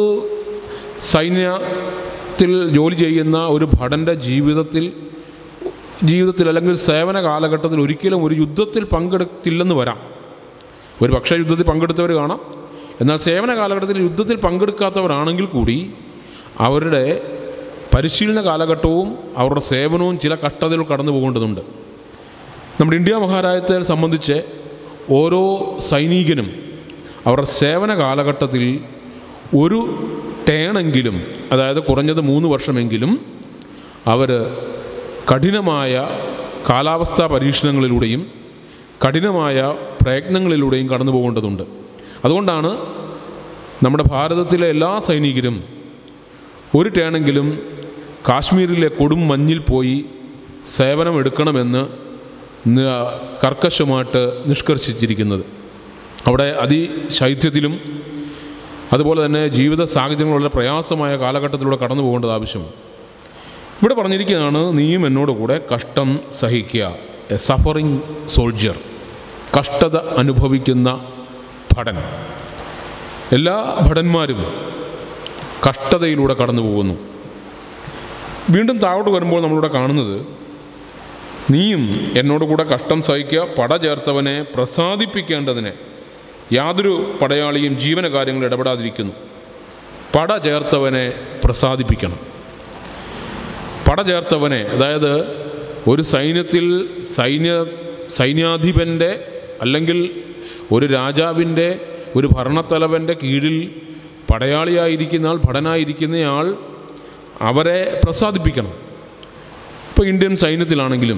S6: സൈന്യത്തിൽ ജോലി ചെയ്യുന്ന ഒരു ഭടൻ്റെ ജീവിതത്തിൽ ജീവിതത്തിൽ അല്ലെങ്കിൽ സേവന കാലഘട്ടത്തിൽ ഒരിക്കലും ഒരു യുദ്ധത്തിൽ പങ്കെടുത്തില്ലെന്ന് വരാം ഒരു പക്ഷേ യുദ്ധത്തിൽ പങ്കെടുത്തവർ കാണാം എന്നാൽ സേവന കാലഘട്ടത്തിൽ യുദ്ധത്തിൽ പങ്കെടുക്കാത്തവരാണെങ്കിൽ കൂടി അവരുടെ പരിശീലന കാലഘട്ടവും അവരുടെ സേവനവും ചില കഷ്ടതയിൽ കടന്നു പോകേണ്ടതുണ്ട് നമ്മുടെ ഇന്ത്യ മഹാരാജ്യത്തെ സംബന്ധിച്ച് ഓരോ സൈനികനും അവരുടെ സേവന കാലഘട്ടത്തിൽ ഒരു ടേണെങ്കിലും അതായത് കുറഞ്ഞത് മൂന്ന് വർഷമെങ്കിലും അവർ കഠിനമായ കാലാവസ്ഥാ പരീക്ഷണങ്ങളിലൂടെയും കഠിനമായ പ്രയത്നങ്ങളിലൂടെയും കടന്നു പോകേണ്ടതുണ്ട് അതുകൊണ്ടാണ് നമ്മുടെ ഭാരതത്തിലെ എല്ലാ സൈനികരും ഒരു ടേണെങ്കിലും കാശ്മീരിലെ കൊടും മഞ്ഞിൽ പോയി സേവനം എടുക്കണമെന്ന് ന- കർക്കശമായിട്ട് നിഷ്കർഷിച്ചിരിക്കുന്നത് അവിടെ അതിശൈത്യത്തിലും അതുപോലെ തന്നെ ജീവിത സാഹചര്യങ്ങൾ വളരെ പ്രയാസമായ കാലഘട്ടത്തിലൂടെ കടന്നു പോകേണ്ടത് ആവശ്യമാണ് ഇവിടെ പറഞ്ഞിരിക്കുകയാണ് നീയും എന്നോട് കൂടെ കഷ്ടം സഹിക്കുക എ സഫറിങ് സോൾജിയർ കഷ്ടത അനുഭവിക്കുന്ന ഭടൻ എല്ലാ ഭടന്മാരും കഷ്ടതയിലൂടെ കടന്നു പോകുന്നു വീണ്ടും താഴോട്ട് വരുമ്പോൾ നമ്മളിവിടെ കാണുന്നത് നീയും എന്നോട് കൂടെ കഷ്ടം സഹിക്കുക പട ചേർത്തവനെ പ്രസാദിപ്പിക്കേണ്ടതിന് യാതൊരു പടയാളിയും ജീവനകാര്യങ്ങൾ ഇടപെടാതിരിക്കുന്നു പട ചേർത്തവനെ പ്രസാദിപ്പിക്കണം പട ചേർത്തവനെ അതായത് ഒരു സൈന്യത്തിൽ സൈന്യ സൈന്യാധിപൻ്റെ അല്ലെങ്കിൽ ഒരു രാജാവിൻ്റെ ഒരു ഭരണത്തലവൻ്റെ കീഴിൽ പടയാളിയായിരിക്കുന്ന ആൾ ഭടനായിരിക്കുന്നയാൾ അവരെ പ്രസാദിപ്പിക്കണം ഇപ്പോൾ ഇന്ത്യൻ സൈന്യത്തിലാണെങ്കിലും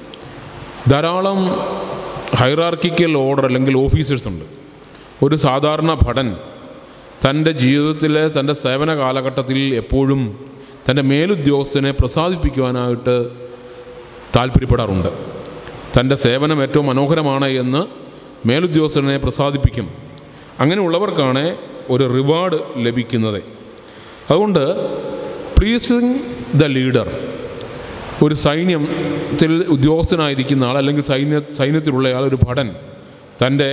S6: ധാരാളം ഹൈറാർക്കിക്കൽ ഓർഡർ അല്ലെങ്കിൽ ഓഫീസേഴ്സ് ഉണ്ട് ഒരു സാധാരണ ഭടൻ തൻ്റെ ജീവിതത്തിലെ തൻ്റെ സേവന കാലഘട്ടത്തിൽ എപ്പോഴും തൻ്റെ മേലുദ്യോഗസ്ഥനെ പ്രസാദിപ്പിക്കുവാനായിട്ട് താല്പര്യപ്പെടാറുണ്ട് തൻ്റെ സേവനം ഏറ്റവും മനോഹരമാണ് എന്ന് മേലുദ്യോഗസ്ഥനെ പ്രസാദിപ്പിക്കും അങ്ങനെയുള്ളവർക്കാണ് ഒരു റിവാർഡ് ലഭിക്കുന്നത് അതുകൊണ്ട് പ്ലീസിങ് ദ ലീഡർ ഒരു സൈന്യത്തിൽ ഉദ്യോഗസ്ഥനായിരിക്കുന്ന ആൾ അല്ലെങ്കിൽ സൈന്യ സൈന്യത്തിലുള്ളയാൾ ഒരു ഭടൻ തൻ്റെ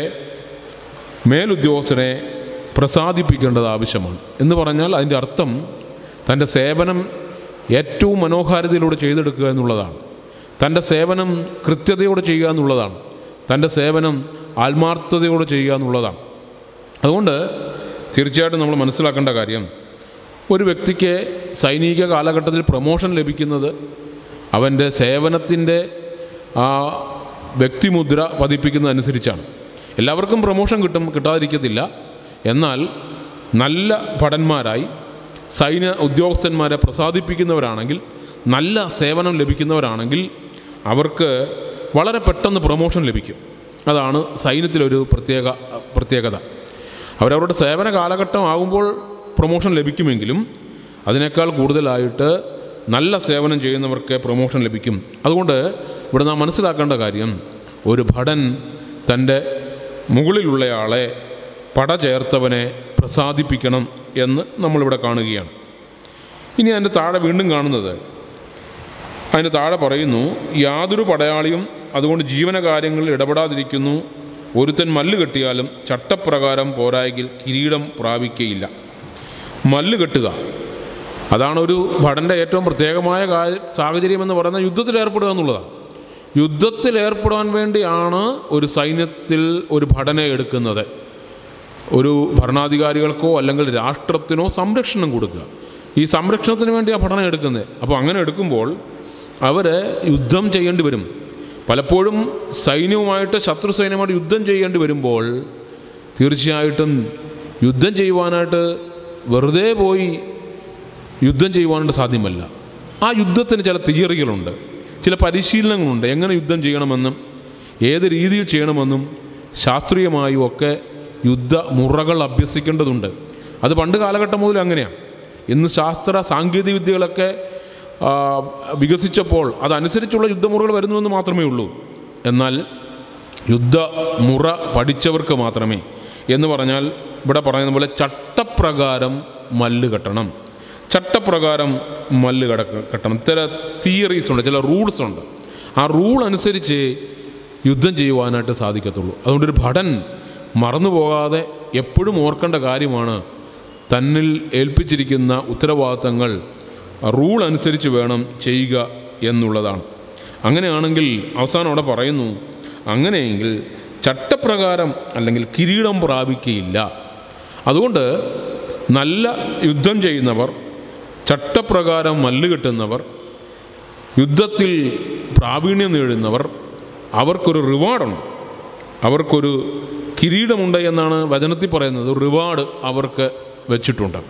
S6: മേലുദ്യോഗസ്ഥനെ പ്രസാദിപ്പിക്കേണ്ടത് ആവശ്യമാണ് എന്ന് പറഞ്ഞാൽ അതിൻ്റെ അർത്ഥം തൻ്റെ സേവനം ഏറ്റവും മനോഹാരിതയിലൂടെ ചെയ്തെടുക്കുക എന്നുള്ളതാണ് തൻ്റെ സേവനം കൃത്യതയോടെ ചെയ്യുക എന്നുള്ളതാണ് തൻ്റെ സേവനം ആത്മാർത്ഥതയോടെ ചെയ്യുക എന്നുള്ളതാണ് അതുകൊണ്ട് തീർച്ചയായിട്ടും നമ്മൾ മനസ്സിലാക്കേണ്ട കാര്യം ഒരു വ്യക്തിക്ക് സൈനിക കാലഘട്ടത്തിൽ പ്രമോഷൻ ലഭിക്കുന്നത് അവൻ്റെ സേവനത്തിൻ്റെ ആ വ്യക്തിമുദ്ര പതിപ്പിക്കുന്നതനുസരിച്ചാണ് എല്ലാവർക്കും പ്രമോഷൻ കിട്ടും കിട്ടാതിരിക്കത്തില്ല എന്നാൽ നല്ല ഭടന്മാരായി സൈന്യ ഉദ്യോഗസ്ഥന്മാരെ പ്രസാദിപ്പിക്കുന്നവരാണെങ്കിൽ നല്ല സേവനം ലഭിക്കുന്നവരാണെങ്കിൽ അവർക്ക് വളരെ പെട്ടെന്ന് പ്രൊമോഷൻ ലഭിക്കും അതാണ് സൈന്യത്തിലൊരു പ്രത്യേക പ്രത്യേകത അവരവരുടെ സേവന കാലഘട്ടം ആകുമ്പോൾ പ്രൊമോഷൻ ലഭിക്കുമെങ്കിലും അതിനേക്കാൾ കൂടുതലായിട്ട് നല്ല സേവനം ചെയ്യുന്നവർക്ക് പ്രൊമോഷൻ ലഭിക്കും അതുകൊണ്ട് ഇവിടെ നാം മനസ്സിലാക്കേണ്ട കാര്യം ഒരു ഭടൻ തൻ്റെ മുകളിലുള്ളയാളെ പട ചേർത്തവനെ പ്രസാദിപ്പിക്കണം എന്ന് നമ്മളിവിടെ കാണുകയാണ് ഇനി അതിൻ്റെ താഴെ വീണ്ടും കാണുന്നത് അതിൻ്റെ താഴെ പറയുന്നു യാതൊരു പടയാളിയും അതുകൊണ്ട് ജീവനകാര്യങ്ങളിൽ ഇടപെടാതിരിക്കുന്നു ഒരുത്തൻ മല്ല് കെട്ടിയാലും ചട്ടപ്രകാരം പോരായെങ്കിൽ കിരീടം പ്രാപിക്കയില്ല മല്ല് കെട്ടുക അതാണ് ഒരു ഭടൻ്റെ ഏറ്റവും പ്രത്യേകമായ കാര്യം സാഹചര്യം എന്ന് പറയുന്നത് യുദ്ധത്തിൽ ഏർപ്പെടുക എന്നുള്ളതാണ് യുദ്ധത്തിൽ ഏർപ്പെടാൻ വേണ്ടിയാണ് ഒരു സൈന്യത്തിൽ ഒരു ഭടനെ എടുക്കുന്നത് ഒരു ഭരണാധികാരികൾക്കോ അല്ലെങ്കിൽ രാഷ്ട്രത്തിനോ സംരക്ഷണം കൊടുക്കുക ഈ സംരക്ഷണത്തിന് വേണ്ടി ആ പഠനം എടുക്കുന്നത് അപ്പോൾ അങ്ങനെ എടുക്കുമ്പോൾ അവർ യുദ്ധം ചെയ്യേണ്ടി വരും പലപ്പോഴും സൈന്യവുമായിട്ട് ശത്രു സൈന്യമായിട്ട് യുദ്ധം ചെയ്യേണ്ടി വരുമ്പോൾ തീർച്ചയായിട്ടും യുദ്ധം ചെയ്യുവാനായിട്ട് വെറുതെ പോയി യുദ്ധം ചെയ്യുവാനായിട്ട് സാധ്യമല്ല ആ യുദ്ധത്തിന് ചില തിയറികളുണ്ട് ചില പരിശീലനങ്ങളുണ്ട് എങ്ങനെ യുദ്ധം ചെയ്യണമെന്നും ഏത് രീതിയിൽ ചെയ്യണമെന്നും ശാസ്ത്രീയമായും ഒക്കെ യുദ്ധ മുറകൾ അഭ്യസിക്കേണ്ടതുണ്ട് അത് പണ്ട് കാലഘട്ടം മുതൽ അങ്ങനെയാണ് ഇന്ന് ശാസ്ത്ര സാങ്കേതിക വിദ്യകളൊക്കെ ആ, വികസിച്ചപ്പോൾ അതനുസരിച്ചുള്ള യുദ്ധമുറകൾ വരുന്നുവെന്ന് മാത്രമേ ഉള്ളൂ എന്നാൽ യുദ്ധമുറ പഠിച്ചവർക്ക് മാത്രമേ എന്ന് പറഞ്ഞാൽ ഇവിടെ പറയുന്ന പോലെ ചട്ടപ്രകാരം മല്ല് കെട്ടണം ചട്ടപ്രകാരം മല്ല് കടക്ക കെട്ടണം ചില തിയറീസ് ഉണ്ട് ചില റൂൾസ് ഉണ്ട് ആ റൂൾ അനുസരിച്ച് യുദ്ധം ചെയ്യുവാനായിട്ട് സാധിക്കത്തുള്ളൂ അതുകൊണ്ടൊരു ഭടൻ മറന്നു പോകാതെ എപ്പോഴും ഓർക്കേണ്ട കാര്യമാണ് തന്നിൽ ഏൽപ്പിച്ചിരിക്കുന്ന ഉത്തരവാദിത്തങ്ങൾ റൂൾ അനുസരിച്ച് വേണം ചെയ്യുക എന്നുള്ളതാണ് അങ്ങനെയാണെങ്കിൽ അവസാനം അവിടെ പറയുന്നു അങ്ങനെയെങ്കിൽ ചട്ടപ്രകാരം അല്ലെങ്കിൽ കിരീടം പ്രാപിക്കുകയില്ല അതുകൊണ്ട് നല്ല യുദ്ധം ചെയ്യുന്നവർ ചട്ടപ്രകാരം മല്ല് കെട്ടുന്നവർ യുദ്ധത്തിൽ പ്രാവീണ്യം നേടുന്നവർ അവർക്കൊരു റിവാർഡുണ്ട് അവർക്കൊരു കിരീടമുണ്ട് എന്നാണ് വചനത്തിൽ പറയുന്നത് റിവാർഡ് അവർക്ക് വെച്ചിട്ടുണ്ട്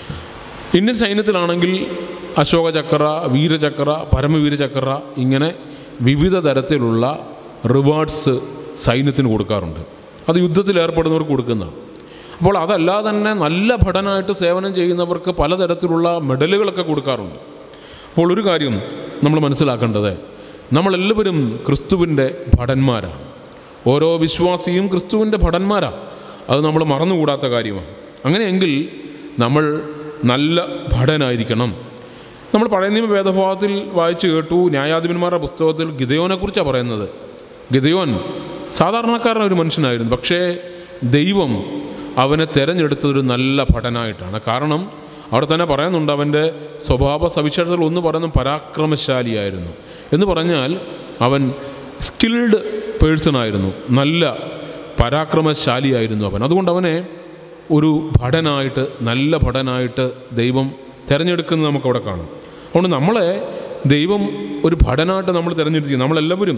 S6: ഇന്ത്യൻ സൈന്യത്തിലാണെങ്കിൽ അശോക ചക്ര വീരചക്ര പരമവീര ചക്ര ഇങ്ങനെ വിവിധ തരത്തിലുള്ള റിവാർഡ്സ് സൈന്യത്തിന് കൊടുക്കാറുണ്ട് അത് യുദ്ധത്തിൽ ഏർപ്പെടുന്നവർക്ക് കൊടുക്കുന്ന അപ്പോൾ അതല്ലാതെ തന്നെ നല്ല ഭടനായിട്ട് സേവനം ചെയ്യുന്നവർക്ക് പലതരത്തിലുള്ള മെഡലുകളൊക്കെ കൊടുക്കാറുണ്ട് അപ്പോൾ ഒരു കാര്യം നമ്മൾ മനസ്സിലാക്കേണ്ടത് നമ്മളെല്ലാവരും ക്രിസ്തുവിൻ്റെ ഭടന്മാരാണ് ഓരോ വിശ്വാസിയും ക്രിസ്തുവിൻ്റെ ഭടന്മാരാണ് അത് നമ്മൾ മറന്നുകൂടാത്ത കാര്യമാണ് അങ്ങനെയെങ്കിൽ നമ്മൾ നല്ല ഭടനായിരിക്കണം നമ്മൾ പഴയ നിയമ വേദഭാഗത്തിൽ വായിച്ചു കേട്ടു ന്യായാധിപന്മാരുടെ പുസ്തകത്തിൽ ഗിതയോനെക്കുറിച്ചാണ് പറയുന്നത് ഗിതയോൻ സാധാരണക്കാരൻ ഒരു മനുഷ്യനായിരുന്നു പക്ഷേ ദൈവം അവനെ തിരഞ്ഞെടുത്തതൊരു നല്ല ഭടനായിട്ടാണ് കാരണം അവിടെ തന്നെ പറയുന്നുണ്ട് അവൻ്റെ സ്വഭാവ സവിശേഷതകൾ ഒന്ന് പറയുന്നത് പരാക്രമശാലിയായിരുന്നു എന്ന് പറഞ്ഞാൽ അവൻ സ്കിൽഡ് പേഴ്സൺ ആയിരുന്നു നല്ല പരാക്രമശാലിയായിരുന്നു അവൻ അതുകൊണ്ട് അവനെ ഒരു ഭടനായിട്ട് നല്ല ഭടനായിട്ട് ദൈവം തിരഞ്ഞെടുക്കുന്നത് നമുക്കവിടെ കാണാം അതുകൊണ്ട് നമ്മളെ ദൈവം ഒരു ഭടനായിട്ട് നമ്മൾ തിരഞ്ഞെടുത്തിരിക്കും നമ്മളെല്ലാവരും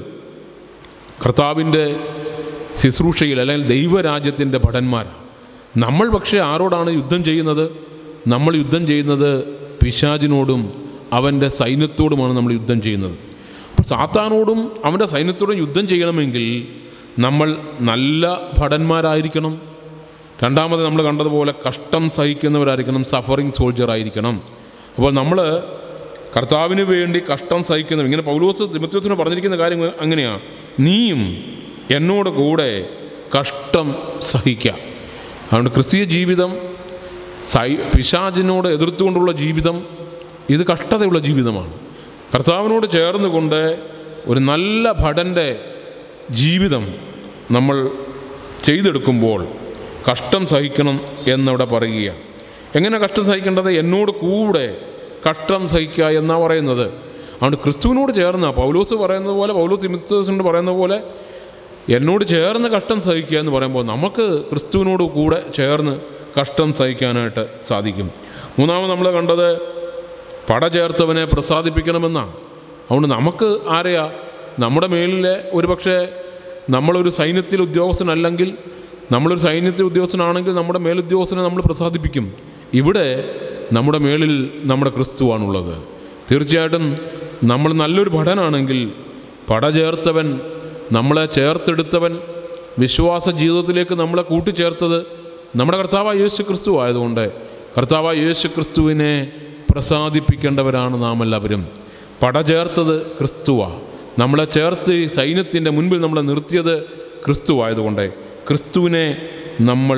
S6: കർത്താവിൻ്റെ ശുശ്രൂഷയിൽ അല്ലെങ്കിൽ ദൈവരാജ്യത്തിൻ്റെ ഭടന്മാരാണ് നമ്മൾ പക്ഷേ ആരോടാണ് യുദ്ധം ചെയ്യുന്നത് നമ്മൾ യുദ്ധം ചെയ്യുന്നത് പിശാചിനോടും അവൻ്റെ സൈന്യത്തോടുമാണ് നമ്മൾ യുദ്ധം ചെയ്യുന്നത് അപ്പോൾ സാത്താനോടും അവൻ്റെ സൈന്യത്തോടും യുദ്ധം ചെയ്യണമെങ്കിൽ നമ്മൾ നല്ല ഭടന്മാരായിരിക്കണം രണ്ടാമത് നമ്മൾ കണ്ടതുപോലെ കഷ്ടം സഹിക്കുന്നവരായിരിക്കണം സഫറിങ് സോൾജർ ആയിരിക്കണം അപ്പോൾ നമ്മൾ കർത്താവിന് വേണ്ടി കഷ്ടം സഹിക്കുന്നവർ ഇങ്ങനെ പൗലോസ് തിമത്യോസിന് പറഞ്ഞിരിക്കുന്ന കാര്യം അങ്ങനെയാണ് നീയും എന്നോട് കൂടെ കഷ്ടം സഹിക്കുക അതുകൊണ്ട് ക്രിസ്തീയ ജീവിതം സൈ പിശാചിനോട് എതിർത്തുകൊണ്ടുള്ള ജീവിതം ഇത് കഷ്ടതയുള്ള ജീവിതമാണ് കർത്താവിനോട് ചേർന്നുകൊണ്ട് ഒരു നല്ല ഭടൻ്റെ ജീവിതം നമ്മൾ ചെയ്തെടുക്കുമ്പോൾ കഷ്ടം സഹിക്കണം എന്നവിടെ പറയുക എങ്ങനെ കഷ്ടം സഹിക്കേണ്ടത് എന്നോട് കൂടെ കഷ്ടം സഹിക്കുക എന്നാണ് പറയുന്നത് അതുകൊണ്ട് ക്രിസ്തുവിനോട് ചേർന്ന പൗലോസ് പറയുന്നത് പോലെ പൗലോസ് ഇമിത്തോസിനോട് പറയുന്ന പോലെ എന്നോട് ചേർന്ന് കഷ്ടം സഹിക്കുക എന്ന് പറയുമ്പോൾ നമുക്ക് ക്രിസ്തുവിനോട് കൂടെ ചേർന്ന് കഷ്ടം സഹിക്കാനായിട്ട് സാധിക്കും മൂന്നാമത് നമ്മൾ കണ്ടത് പട ചേർത്തവനെ പ്രസാദിപ്പിക്കണമെന്നാണ് അതുകൊണ്ട് നമുക്ക് ആരെയാ നമ്മുടെ മേലിലെ ഒരു പക്ഷേ നമ്മളൊരു സൈന്യത്തിൽ ഉദ്യോഗസ്ഥനല്ലെങ്കിൽ നമ്മളൊരു സൈന്യത്തിൽ ഉദ്യോഗസ്ഥനാണെങ്കിൽ നമ്മുടെ മേലുദ്യോഗസ്ഥനെ നമ്മൾ പ്രസാദിപ്പിക്കും ഇവിടെ നമ്മുടെ മേളിൽ നമ്മുടെ ക്രിസ്തുവാണുള്ളത് തീർച്ചയായിട്ടും നമ്മൾ നല്ലൊരു ഭടനാണെങ്കിൽ പട ചേർത്തവൻ നമ്മളെ ചേർത്തെടുത്തവൻ വിശ്വാസ ജീവിതത്തിലേക്ക് നമ്മളെ കൂട്ടിച്ചേർത്തത് നമ്മുടെ കർത്താവായ യേശു ക്രിസ്തു ആയതുകൊണ്ട് കർത്താവായ യേശു ക്രിസ്തുവിനെ പ്രസാദിപ്പിക്കേണ്ടവരാണ് നാം എല്ലാവരും പട ചേർത്തത് ക്രിസ്തുവാ നമ്മളെ ചേർത്ത് ഈ സൈന്യത്തിൻ്റെ മുൻപിൽ നമ്മളെ നിർത്തിയത് ക്രിസ്തു ആയതുകൊണ്ട് ക്രിസ്തുവിനെ നമ്മൾ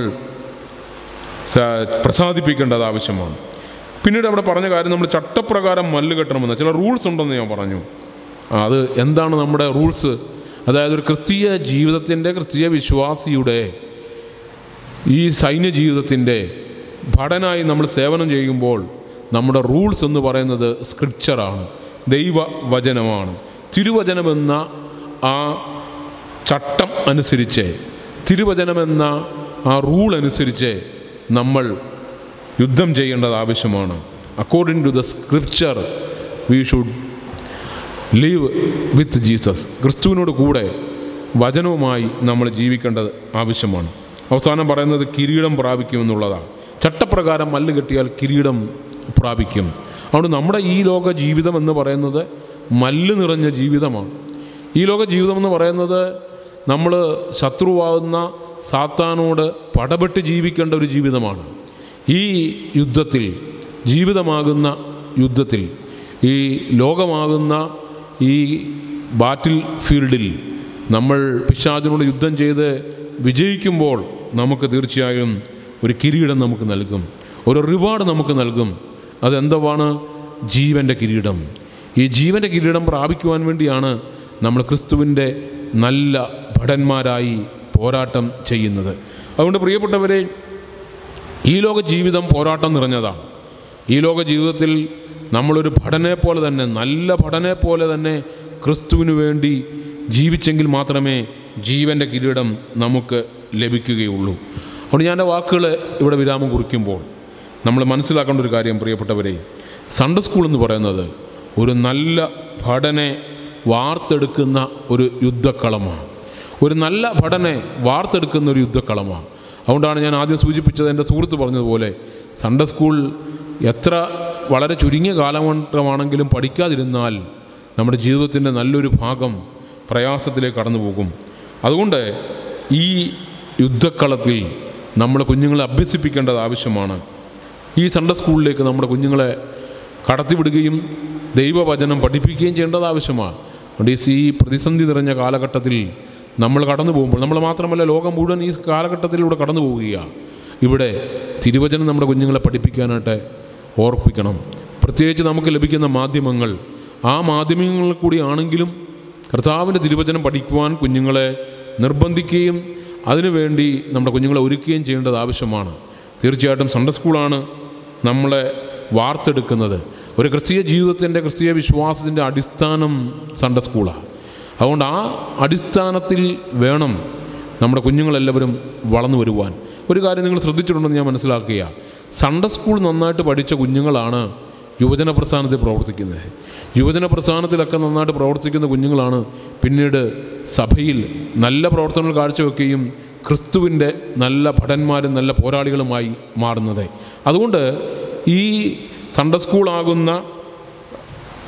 S6: സ- പ്രസാദിപ്പിക്കേണ്ടത് ആവശ്യമാണ് പിന്നീട് അവിടെ പറഞ്ഞ കാര്യം നമ്മൾ ചട്ടപ്രകാരം മല്ല് കെട്ടണമെന്ന് ചില റൂൾസ് ഉണ്ടെന്ന് ഞാൻ പറഞ്ഞു ആ, അത് എന്താണ് നമ്മുടെ റൂൾസ് അതായത് ഒരു ക്രിസ്തീയ ജീവിതത്തിൻ്റെ ക്രിസ്തീയ വിശ്വാസിയുടെ ഈ സൈന്യ ജീവിതത്തിൻ്റെ ഭടനായി നമ്മൾ സേവനം ചെയ്യുമ്പോൾ നമ്മുടെ റൂൾസ് എന്ന് പറയുന്നത് സ്ക്രിപ്ചറാണ് ദൈവവചനമാണ് തിരുവചനമെന്ന ആ ചട്ടം അനുസരിച്ച് തിരുവചനമെന്ന ആ റൂൾ അനുസരിച്ച് നമ്മൾ യുദ്ധം ചെയ്യേണ്ടത് ആവശ്യമാണ് according to the scripture we should leave with Jesus ക്രിസ്തുവിനോട് കൂടെ വചനവുമായി നമ്മൾ ജീവിക്കേണ്ടത് ആവശ്യമാണ് അവസാനം പറയുന്നത് കിരീടം പ്രാപിക്കുമെന്നുള്ളതാണ് ചട്ടപ്രകാരം മല്ല് കെട്ടിയാൽ കിരീടം പ്രാപിക്കും അതുകൊണ്ട് നമ്മുടെ ഈ ലോക ജീവിതം എന്ന് പറയുന്നത് മല്ല് നിറഞ്ഞ ജീവിതമാണ് ഈ ലോക ജീവിതം എന്ന് പറയുന്നത് നമ്മൾ ശത്രുവാകുന്ന സാത്താനോട് പടപെട്ട് ജീവിക്കേണ്ട ഒരു ജീവിതമാണ് ഈ യുദ്ധത്തിൽ ജീവിതമാകുന്ന യുദ്ധത്തിൽ ഈ ലോകമാകുന്ന ഈ ബാറ്റിൽ ഫീൽഡിൽ നമ്മൾ പിശാചിനോട് യുദ്ധം ചെയ്ത് വിജയിക്കുമ്പോൾ നമുക്ക് തീർച്ചയായും ഒരു കിരീടം നമുക്ക് നൽകും ഒരു റിവാർഡ് നമുക്ക് നൽകും അതെന്തുവാണ് ജീവൻ്റെ കിരീടം ഈ ജീവൻ്റെ കിരീടം പ്രാപിക്കുവാൻ വേണ്ടിയാണ് നമ്മൾ ക്രിസ്തുവിൻ്റെ നല്ല ഭടന്മാരായി പോരാട്ടം ചെയ്യുന്നത് അതുകൊണ്ട് പ്രിയപ്പെട്ടവരെ ഈ ലോക ജീവിതം പോരാട്ടം നിറഞ്ഞതാണ് ഈ ലോക ജീവിതത്തിൽ നമ്മളൊരു ഭടനെ പോലെ തന്നെ നല്ല ഭടനെ പോലെ തന്നെ ക്രിസ്തുവിന് വേണ്ടി ജീവിച്ചെങ്കിൽ മാത്രമേ ജീവൻ്റെ കിരീടം നമുക്ക് ലഭിക്കുകയുള്ളൂ അതുകൊണ്ട് ഞാൻ എൻ്റെ വാക്കുകൾ ഇവിടെ വിരാമം കുറിക്കുമ്പോൾ നമ്മൾ മനസ്സിലാക്കേണ്ട ഒരു കാര്യം പ്രിയപ്പെട്ടവരെ സൺഡേ സ്കൂൾ എന്ന് പറയുന്നത് ഒരു നല്ല ഭടനെ വാർത്തെടുക്കുന്ന ഒരു യുദ്ധക്കളമാണ് ഒരു നല്ല ഭടനെ വാർത്തെടുക്കുന്ന ഒരു യുദ്ധക്കളമാണ് അതുകൊണ്ടാണ് ഞാൻ ആദ്യം സൂചിപ്പിച്ചത് എൻ്റെ സുഹൃത്ത് പറഞ്ഞതുപോലെ സൺഡേ സ്കൂൾ എത്ര വളരെ ചുരുങ്ങിയ കാലഘട്ടമാണെങ്കിലും പഠിക്കാതിരുന്നാൽ നമ്മുടെ ജീവിതത്തിൻ്റെ നല്ലൊരു ഭാഗം പ്രയാസത്തിലേക്ക് കടന്നു പോകും അതുകൊണ്ട് ഈ യുദ്ധക്കളത്തിൽ നമ്മുടെ കുഞ്ഞുങ്ങളെ അഭ്യസിപ്പിക്കേണ്ടത് ആവശ്യമാണ് ഈ സൺഡേ സ്കൂളിലേക്ക് നമ്മുടെ കുഞ്ഞുങ്ങളെ കടത്തിവിടുകയും ദൈവവചനം പഠിപ്പിക്കുകയും ചെയ്യേണ്ടത് ആവശ്യമാണ് അതുകൊണ്ട് ഈ ഈ പ്രതിസന്ധി നിറഞ്ഞ കാലഘട്ടത്തിൽ നമ്മൾ കടന്നു പോകുമ്പോൾ നമ്മൾ മാത്രമല്ല ലോകം മുഴുവൻ ഈ കാലഘട്ടത്തിലൂടെ കടന്നു പോവുകയാണ് ഇവിടെ തിരുവചനം നമ്മുടെ കുഞ്ഞുങ്ങളെ പഠിപ്പിക്കാനായിട്ട് ഓർപ്പിക്കണം പ്രത്യേകിച്ച് നമുക്ക് ലഭിക്കുന്ന മാധ്യമങ്ങൾ ആ മാധ്യമങ്ങളിൽ കൂടി ആണെങ്കിലും കർത്താവിൻ്റെ തിരുവചനം പഠിക്കുവാൻ കുഞ്ഞുങ്ങളെ നിർബന്ധിക്കുകയും അതിനുവേണ്ടി നമ്മുടെ കുഞ്ഞുങ്ങളെ ഒരുക്കുകയും ചെയ്യേണ്ടത് ആവശ്യമാണ് തീർച്ചയായിട്ടും സൺഡേ സ്കൂളാണ് നമ്മളെ വാർത്തെടുക്കുന്നത് ഒരു ക്രിസ്തീയ ജീവിതത്തിൻ്റെ ക്രിസ്തീയ വിശ്വാസത്തിൻ്റെ അടിസ്ഥാനം സൺഡേ സ്കൂളാണ് അതുകൊണ്ട് ആ അടിസ്ഥാനത്തിൽ വേണം നമ്മുടെ കുഞ്ഞുങ്ങളെല്ലാവരും വളർന്നു വരുവാൻ ഒരു കാര്യം നിങ്ങൾ ശ്രദ്ധിച്ചിട്ടുണ്ടെന്ന് ഞാൻ മനസ്സിലാക്കുക സൺഡേ സ്കൂൾ നന്നായിട്ട് പഠിച്ച കുഞ്ഞുങ്ങളാണ് യുവജന പ്രസ്ഥാനത്തിൽ പ്രവർത്തിക്കുന്നത് യുവജന പ്രസ്ഥാനത്തിലൊക്കെ നന്നായിട്ട് പ്രവർത്തിക്കുന്ന കുഞ്ഞുങ്ങളാണ് പിന്നീട് സഭയിൽ നല്ല പ്രവർത്തനങ്ങൾ കാഴ്ചവെക്കുകയും ക്രിസ്തുവിൻ്റെ നല്ല ഭടന്മാരും നല്ല പോരാളികളുമായി മാറുന്നത് അതുകൊണ്ട് ഈ സൺഡേ സ്കൂളാകുന്ന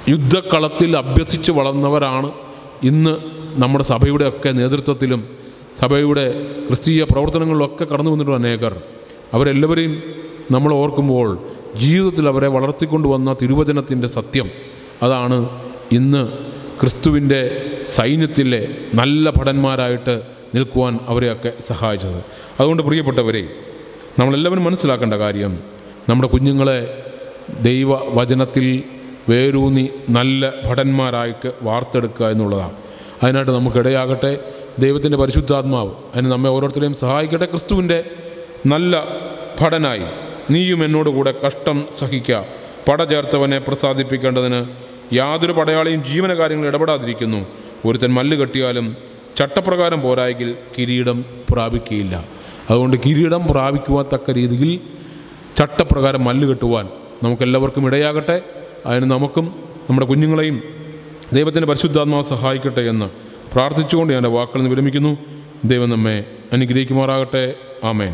S6: യുദ്ധക്കളത്തിൽ അഭ്യസിച്ച് വളർന്നവരാണ് ഇന്ന് നമ്മുടെ സഭയുടെ ഒക്കെ നേതൃത്വത്തിലും സഭയുടെ ക്രിസ്തീയ പ്രവർത്തനങ്ങളിലൊക്കെ കടന്നു വന്നിട്ടുള്ള അനേകർ അവരെല്ലാവരെയും നമ്മൾ ഓർക്കുമ്പോൾ ജീവിതത്തിൽ അവരെ വളർത്തിക്കൊണ്ടുവന്ന തിരുവചനത്തിൻ്റെ സത്യം അതാണ് ഇന്ന് ക്രിസ്തുവിൻ്റെ സൈന്യത്തിലെ നല്ല ഭടന്മാരായിട്ട് നിൽക്കുവാൻ അവരെയൊക്കെ സഹായിച്ചത് അതുകൊണ്ട് പ്രിയപ്പെട്ടവരെ നമ്മളെല്ലാവരും മനസ്സിലാക്കേണ്ട കാര്യം നമ്മുടെ കുഞ്ഞുങ്ങളെ ദൈവ വചനത്തിൽ വേരൂന്നി നല്ല ഭടന്മാരായിട്ട് വാർത്തെടുക്കുക എന്നുള്ളതാണ് അതിനായിട്ട് നമുക്കിടയാകട്ടെ ദൈവത്തിൻ്റെ പരിശുദ്ധാത്മാവ് അതിന് നമ്മെ ഓരോരുത്തരെയും സഹായിക്കട്ടെ ക്രിസ്തുവിൻ്റെ നല്ല ഭടനായി നീയും എന്നോട് കൂടെ കഷ്ടം സഹിക്കുക പട ചേർത്തവനെ പ്രസാദിപ്പിക്കേണ്ടതിന് യാതൊരു പടയാളിയും ജീവനകാര്യങ്ങൾ ഇടപെടാതിരിക്കുന്നു ഒരുത്തൻ മല്ല് കെട്ടിയാലും ചട്ടപ്രകാരം പോരായെങ്കിൽ കിരീടം പ്രാപിക്കുകയില്ല അതുകൊണ്ട് കിരീടം പ്രാപിക്കുവാത്തക്ക രീതിയിൽ ചട്ടപ്രകാരം മല്ല് കെട്ടുവാൻ നമുക്കെല്ലാവർക്കും ഇടയാകട്ടെ അതിന് നമുക്കും നമ്മുടെ കുഞ്ഞുങ്ങളെയും ദൈവത്തിൻ്റെ പരിശുദ്ധാത്മാവ് സഹായിക്കട്ടെ എന്ന് പ്രാർത്ഥിച്ചുകൊണ്ട് ഞാൻ എൻ്റെ വാക്കുകൾ നിന്ന് വിരമിക്കുന്നു ദൈവം നമ്മെ അനുഗ്രഹിക്കുമാറാകട്ടെ ആമേൻ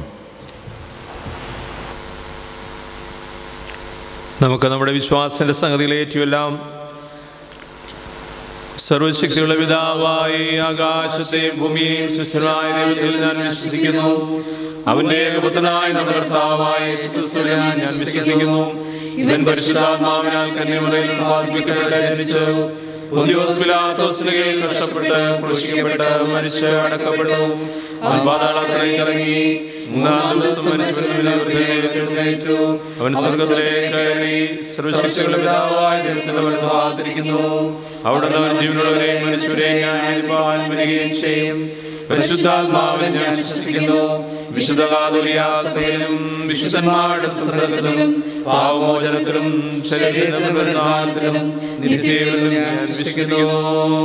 S1: നമുക്ക് നമ്മുടെ വിശ്വാസത്തിന്റെ സംഗതികളേറ്റുമെല്ലാം സർവശക്തിയുള്ള പിതാവായി ആകാശത്തെയും ഭൂമിയെയും സൃഷ്ടനായ ദൈവത്തിൽ ഞാൻ വിശ്വസിക്കുന്നു അവന്റെ ഏകപുത്രനായ നമ്മുടെ കർത്താവായ യേശുക്രിസ്തുവിൽ ഞാൻ വിശ്വസിക്കുന്നു ഇവൻ പരിശുദ്ധാത്മാവിനാൽ കന്യമറയിൽ ഉത്പാദിപ്പിക്കപ്പെട്ട് ജനിച്ചു പൊന്തിയോസ് പിലാത്തോസിന് കീഴിൽ കഷ്ടപ്പെട്ട് ക്രൂശിക്കപ്പെട്ട് മരിച്ച് അടക്കപ്പെട്ടു അവൻ പാതാളത്തിലേക്ക് ഇറങ്ങി മൂന്നാം ദിവസം മരിച്ചു അവൻ സ്വർഗത്തിലേക്ക് കയറി സർവശക്തികളുടെ പിതാവായ ദൈവത്തിന്റെ വലുതാതിരിക്കുന്നു അവിടെ അവൻ ജീവനുള്ളവരെയും മരിച്ചവരെയും ന്യായവിധിപ്പാൻ വരികയും ചെയ്യും പരിശുദ്ധാത്മാവിനെ ഞാൻ വിശ്വസിക്കുന്നു വിശുദ്ധ കാതുലിയാസയിലും വിശുദ്ധന്മാരുടെ സംസർഗത്തിലും പാവമോചനത്തിലും ശരീരത്തിലും നിത്യജീവനിലും ഞാൻ വിശ്വസിക്കുന്നു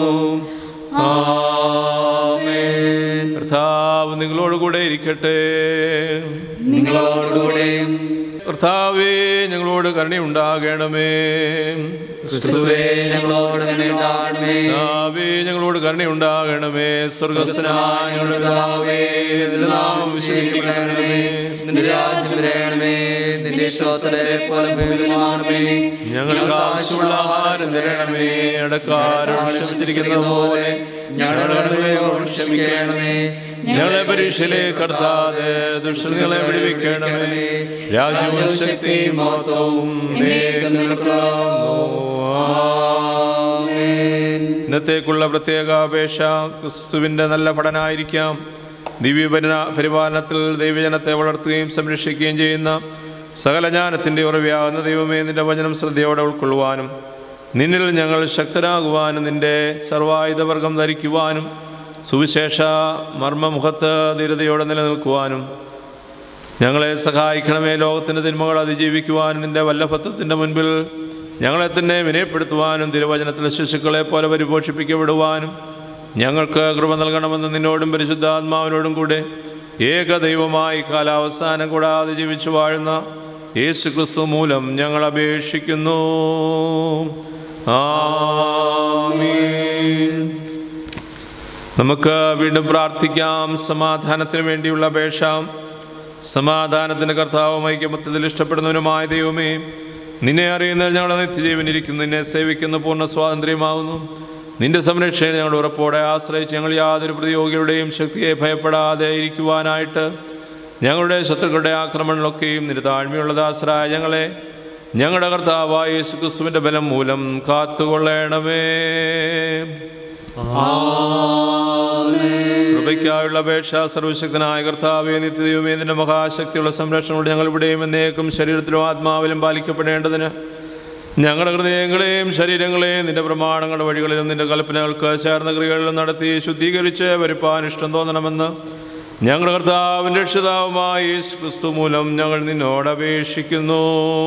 S1: ആമേൻ കർത്താവ് നിങ്ങളോടുകൂടെ ഇരിക്കട്ടെ
S2: നിങ്ങളോടുകൂടെയും
S1: കർത്താവേ ഞങ്ങളോട് കരുണയുണ്ടാകണമേ
S2: ക്രിസ്തുവേ ഞങ്ങളോട് തന്നെ ഉണ്ടാകണമേ
S1: കർത്താവേ ഞങ്ങളോട് കരുണയുണ്ടാകണമേ സ്വർഗസ്നായ ഞങ്ങളുടെ പിതാവേ നിന്റെ നാമം വിശദീകരിക്കണമേ
S2: നിന്റെ രാജ്യം വരണമേ നിന്റെ ഇഷ്ടോത്തരെ പോലെ ഭൂമിയിലുമാണമേ
S1: ഞങ്ങൾക്ക് ആവശ്യമുള്ള ആഹാരം തരണമേ അടക്കാരോട് ക്ഷമിച്ചിരിക്കുന്ന പോലെ ഞങ്ങളുടെ ക്ഷമിക്കണമേ ഞങ്ങളെ പരീക്ഷയിലേക്ക് കടത്താതെ ദുഷ്ടങ്ങളെ വിടുവിക്കണമേ രാജ്യവും ശക്തിയും മഹത്വവും നീക്ക് നിനക്കുള്ളതാകുന്നു. ആമേൻ. ഇന്നത്തേക്കുള്ള പ്രത്യേക അപേക്ഷ ക്രിസ്തുവിൻ്റെ നല്ല പഠനമായിരിക്കാം ദിവ്യ പരിന- പരിപാലനത്തിൽ ദൈവജനത്തെ വളർത്തുകയും സംരക്ഷിക്കുകയും ചെയ്യുന്ന സകല ജ്ഞാനത്തിൻ്റെ ഉറവിയാകുന്ന ദൈവമേ നിന്റെ വചനം ശ്രദ്ധയോടെ ഉൾക്കൊള്ളുവാനും നിന്നിൽ ഞങ്ങൾ ശക്തരാകുവാനും നിന്റെ സർവായുധവർഗം ധരിക്കുവാനും സുവിശേഷ മർമ്മമുഖത്ത് ധീരതയോടെ നിലനിൽക്കുവാനും ഞങ്ങളെ സഹായിക്കണമേ ലോകത്തിൻ്റെ തിന്മകൾ അതിജീവിക്കുവാനും നിന്റെ വല്ലഭത്വത്തിൻ്റെ മുൻപിൽ ഞങ്ങളെ തന്നെ വിനയപ്പെടുത്തുവാനും തിരുവചനത്തിലെ ശിശുക്കളെ പോലെ പരിപോഷിപ്പിക്കപ്പെടുവാനും ഞങ്ങൾക്ക് കൃപ നൽകണമെന്ന് നിന്നോടും പരിശുദ്ധാത്മാവിനോടും കൂടെ ഏക ദൈവമായി കാലാവസാനം കൂടാതെ ജീവിച്ചു വാഴുന്ന യേശു ക്രിസ്തു മൂലം ഞങ്ങൾ അപേക്ഷിക്കുന്നു ആമീൻ നമുക്ക് വീണ്ടും പ്രാർത്ഥിക്കാം സമാധാനത്തിന് വേണ്ടിയുള്ള അപേക്ഷ സമാധാനത്തിൻ്റെ കർത്താവും ഐക്യമത്യത്തിൽ ഇഷ്ടപ്പെടുന്നവനുമായ ദൈവമേ നിന്നെ അറിയുന്നതിൽ ഞങ്ങളുടെ നിത്യജീവനിരിക്കുന്നു നിന്നെ സേവിക്കുന്ന പൂർണ്ണ സ്വാതന്ത്ര്യമാവുന്നു നിന്റെ സംരക്ഷണയെ ഞങ്ങളുടെ ഉറപ്പോടെ ആശ്രയിച്ച് ഞങ്ങൾ യാതൊരു പ്രതിയോഗികളുടെയും ശക്തിയെ ഭയപ്പെടാതെ ഇരിക്കുവാനായിട്ട് ഞങ്ങളുടെ ശത്രുക്കളുടെ ആക്രമണങ്ങളൊക്കെയും നിന്റെ താഴ്മയുള്ള ദാസരായ ഞങ്ങളെ ഞങ്ങളുടെ കർത്താവായ യേശു ക്രിസ്തുവിൻ്റെ ബലം മൂലം കാത്തുകൊള്ളണമേ കൃപയ്ക്കായുള്ള അപേക്ഷ സർവശക്തനായ കർത്താവേ നിത്യദൈവമേ നിന്റെ മഹാശക്തിയുള്ള സംരക്ഷണത്തോടെ ഞങ്ങൾ ഇവിടെയും എന്നേക്കും ശരീരത്തിലും ആത്മാവിലും പാലിക്കപ്പെടേണ്ടതിന് ഞങ്ങളുടെ ഹൃദയങ്ങളെയും ശരീരങ്ങളെയും നിന്റെ പ്രമാണങ്ങളുടെ വഴികളിലും നിന്റെ കൽപ്പനകൾക്ക് ചേർന്ന ക്രിയകളിലും നടത്തി ശുദ്ധീകരിച്ച് വരുപ്പാൻ ഇഷ്ടം തോന്നണമെന്ന് ഞങ്ങളുടെ കർത്താവിൻ്റെ രക്ഷിതാവുമായ യേശു ക്രിസ്തു മൂലം ഞങ്ങൾ നിന്നോട് അപേക്ഷിക്കുന്നു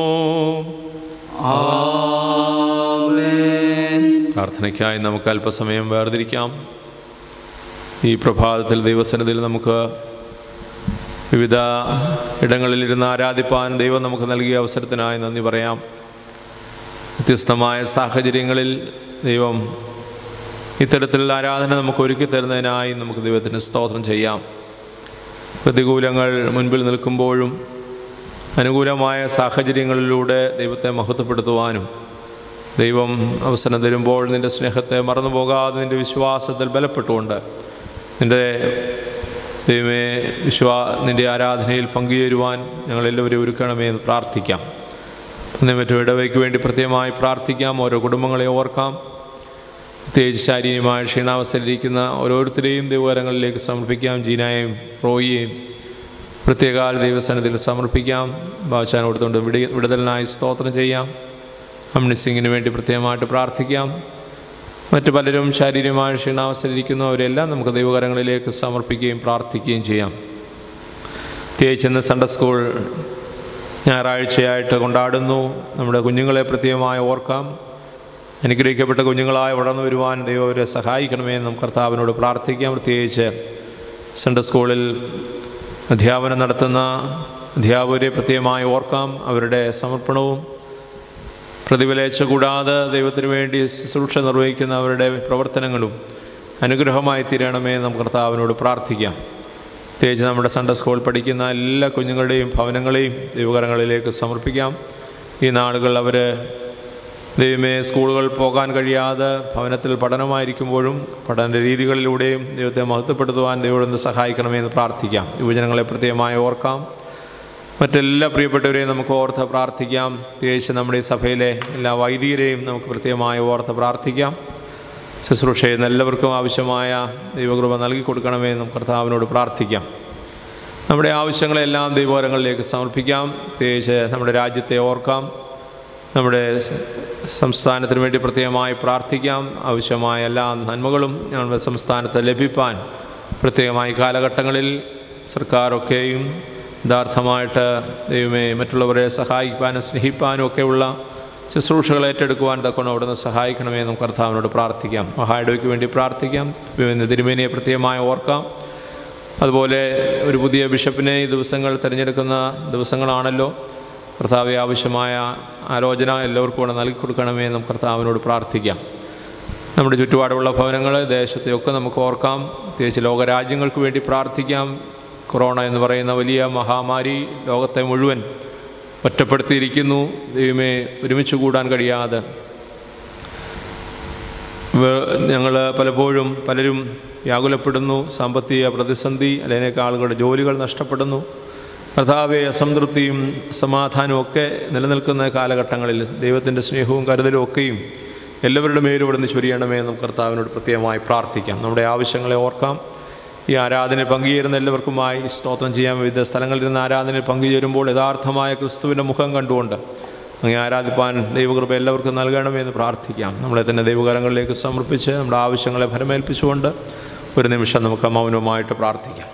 S1: പ്രാർത്ഥനയ്ക്കായി നമുക്ക് അല്പസമയം വേർതിരിക്കാം ഈ പ്രഭാതത്തിൽ ദൈവസന്നിധിയിൽ നമുക്ക് വിവിധ ഇടങ്ങളിലിരുന്ന് ആരാധിപ്പാൻ ദൈവം നമുക്ക് നൽകിയ അവസരത്തിനായി നന്ദി പറയാം വ്യത്യസ്തമായ സാഹചര്യങ്ങളിൽ ദൈവം ഇത്തരത്തിൽ ആരാധന നമുക്ക് ഒരുക്കി തരുന്നതിനായി നമുക്ക് ദൈവത്തിന് സ്തോത്രം ചെയ്യാം പ്രതികൂലങ്ങൾ മുൻപിൽ നിൽക്കുമ്പോഴും അനുകൂലമായ സാഹചര്യങ്ങളിലൂടെ ദൈവത്തെ മഹത്വപ്പെടുത്തുവാനും ദൈവം അവസരം തരുമ്പോൾ നിൻ്റെ സ്നേഹത്തെ മറന്നു പോകാതെ നിൻ്റെ വിശ്വാസത്തിൽ ബലപ്പെട്ടുകൊണ്ട് നിൻ്റെ ദൈവമേ വിശ്വാ നിൻ്റെ ആരാധനയിൽ പങ്കുചേരുവാൻ ഞങ്ങളെല്ലാവരും ഒരുക്കണമേ എന്ന് പ്രാർത്ഥിക്കാം പിന്നെ മറ്റു ഇടവയ്ക്ക് വേണ്ടി പ്രത്യേകമായി പ്രാർത്ഥിക്കാം ഓരോ കുടുംബങ്ങളെ ഓർക്കാം പ്രത്യേകിച്ച് ശാരീരികമായ ക്ഷീണാവസ്ഥയിലിരിക്കുന്ന ഓരോരുത്തരെയും ദൈവകരങ്ങളിലേക്ക് സമർപ്പിക്കാം ജീനായെയും റോയിയെയും പ്രത്യേകാല ദൈവസനത്തിൽ സമർപ്പിക്കാം ബാച്ചാൻ കൊടുത്തുകൊണ്ട് വിട വിടുതലിനായി സ്തോത്രം ചെയ്യാം അമ്നി സിംഗിന് വേണ്ടി പ്രത്യേകമായിട്ട് പ്രാർത്ഥിക്കാം മറ്റു പലരും ശാരീരികമായ ക്ഷീണാവസ്ഥയിലിരിക്കുന്നവരെല്ലാം നമുക്ക് ദൈവകരങ്ങളിലേക്ക് സമർപ്പിക്കുകയും പ്രാർത്ഥിക്കുകയും ചെയ്യാം പ്രത്യേകിച്ച് ഇന്ന് സൺഡേ സ്കൂൾ ഞായറാഴ്ചയായിട്ട് കൊണ്ടാടുന്നു നമ്മുടെ കുഞ്ഞുങ്ങളെ പ്രത്യേകമായി ഓർക്കാം അനുഗ്രഹിക്കപ്പെട്ട കുഞ്ഞുങ്ങളായി വളർന്നു വരുവാൻ ദൈവം അവരെ സഹായിക്കണമേ എന്ന് നമുക്ക് കർത്താവിനോട് പ്രാർത്ഥിക്കാം പ്രത്യേകിച്ച് സൺഡേ സ്കൂളിൽ അധ്യാപനം നടത്തുന്ന അധ്യാപകരെ പ്രത്യേകമായി ഓർക്കാം അവരുടെ സമർപ്പണവും പ്രതിഫലേച്ച കൂടാതെ ദൈവത്തിന് വേണ്ടി ശുശ്രൂഷ നിർവഹിക്കുന്ന അവരുടെ പ്രവർത്തനങ്ങളും അനുഗ്രഹമായി തീരണമേ എന്ന് നമുക്ക് കർത്താവിനോട് പ്രാർത്ഥിക്കാം പ്രത്യേകിച്ച് നമ്മുടെ സൺഡേ സ്കൂൾ പഠിക്കുന്ന എല്ലാ കുഞ്ഞുങ്ങളുടെയും ഭവനങ്ങളെയും ദൈവകരങ്ങളിലേക്ക് സമർപ്പിക്കാം ഈ നാളുകൾ അവർ ദൈവമേ സ്കൂളുകൾ പോകാൻ കഴിയാതെ ഭവനത്തിൽ പഠനമായിരിക്കുമ്പോഴും പഠന രീതികളിലൂടെയും ദൈവത്തെ മഹത്വപ്പെടുത്തുവാൻ ദൈവം സഹായിക്കണമേ എന്ന് പ്രാർത്ഥിക്കാം യുവജനങ്ങളെ പ്രത്യേകമായി ഓർക്കാം മറ്റെല്ലാ പ്രിയപ്പെട്ടവരെയും നമുക്ക് ഓർത്ത് പ്രാർത്ഥിക്കാം പ്രത്യേകിച്ച് നമ്മുടെ ഈ സഭയിലെ എല്ലാ വൈദികരെയും നമുക്ക് പ്രത്യേകമായി ഓർത്ത് പ്രാർത്ഥിക്കാം ശുശ്രൂഷ ചെയ്യുന്ന എല്ലാവർക്കും ആവശ്യമായ ദൈവകൃപ നൽകി കൊടുക്കണമേ എന്ന് നമുക്ക് കർത്താവിനോട് പ്രാർത്ഥിക്കാം നമ്മുടെ ആവശ്യങ്ങളെല്ലാം ദൈവകരങ്ങളിലേക്ക് സമർപ്പിക്കാം പ്രത്യേകിച്ച് നമ്മുടെ രാജ്യത്തെ ഓർക്കാം നമ്മുടെ സ- സംസ്ഥാനത്തിന് വേണ്ടി പ്രത്യേകമായി പ്രാർത്ഥിക്കാം ആവശ്യമായ എല്ലാ നന്മകളും ഞങ്ങളുടെ സംസ്ഥാനത്ത് ലഭിപ്പാൻ പ്രത്യേകമായി കാലഘട്ടങ്ങളിൽ സർക്കാരൊക്കെയും യഥാർത്ഥമായിട്ട് ദൈവമേ മറ്റുള്ളവരെ സഹായിക്കാനും സ്നേഹിപ്പാനും ഒക്കെയുള്ള ശുശ്രൂഷകൾ ഏറ്റെടുക്കുവാൻ തക്കൊണ്ട് അവിടുന്ന് സഹായിക്കണമേ എന്ന് നമുക്ക് കർത്താവിനോട് പ്രാർത്ഥിക്കാം മഹായിടയ്ക്ക് വേണ്ടി പ്രാർത്ഥിക്കാം വിവിധ തിരുമേനിയെ പ്രത്യേകമായി ഓർക്കാം അതുപോലെ ഒരു പുതിയ ബിഷപ്പിനെ ഈ ദിവസങ്ങൾ തിരഞ്ഞെടുക്കുന്ന ദിവസങ്ങളാണല്ലോ കർത്താവെ ആവശ്യമായ ആലോചന എല്ലാവർക്കും കൂടെ നൽകി കൊടുക്കണമേ എന്ന് നമുക്ക് കർത്താവിനോട് പ്രാർത്ഥിക്കാം നമ്മുടെ ചുറ്റുപാടുള്ള ഭവനങ്ങൾ ദേശത്തെയൊക്കെ നമുക്ക് ഓർക്കാം പ്രത്യേകിച്ച് ലോകരാജ്യങ്ങൾക്ക് വേണ്ടി പ്രാർത്ഥിക്കാം കൊറോണ എന്ന് പറയുന്ന വലിയ മഹാമാരി ലോകത്തെ മുഴുവൻ ഒറ്റപ്പെടുത്തിയിരിക്കുന്നു ദൈവമേ ഒരുമിച്ച് കൂടാൻ കഴിയാതെ ഞങ്ങൾ പലപ്പോഴും പലരും വ്യാകുലപ്പെടുന്നു സാമ്പത്തിക പ്രതിസന്ധി അല്ലെങ്കിൽ ആളുകളുടെ ജോലികൾ നഷ്ടപ്പെടുന്നു കർത്താവെ അസംതൃപ്തിയും സമാധാനവും ഒക്കെ നിലനിൽക്കുന്ന കാലഘട്ടങ്ങളിൽ ദൈവത്തിൻ്റെ സ്നേഹവും കരുതലും ഒക്കെയും എല്ലാവരുടെ മേലും ഇവിടുന്ന് ചൊരിയണമേ എന്ന് നമുക്ക് കർത്താവിനോട് പ്രത്യേകമായി പ്രാർത്ഥിക്കാം നമ്മുടെ ആവശ്യങ്ങളെ ഓർക്കാം ഈ ആരാധനയിൽ പങ്കുചേരുന്ന എല്ലാവർക്കുമായി സ്തോത്രം ചെയ്യാൻ വിവിധ സ്ഥലങ്ങളിൽ നിന്ന് ആരാധനയിൽ പങ്കുചേരുമ്പോൾ യഥാർത്ഥമായ ക്രിസ്തുവിൻ്റെ മുഖം കണ്ടുകൊണ്ട് അങ്ങനെ ആരാധിപ്പാൻ ദൈവകൃപ എല്ലാവർക്കും നൽകണമേ എന്ന് പ്രാർത്ഥിക്കാം നമ്മളെ തന്നെ ദൈവകരങ്ങളിലേക്ക് സമർപ്പിച്ച് നമ്മുടെ ആവശ്യങ്ങളെ ഫലമേൽപ്പിച്ചുകൊണ്ട് ഒരു നിമിഷം നമുക്ക് മൗനമായിട്ട് പ്രാർത്ഥിക്കാം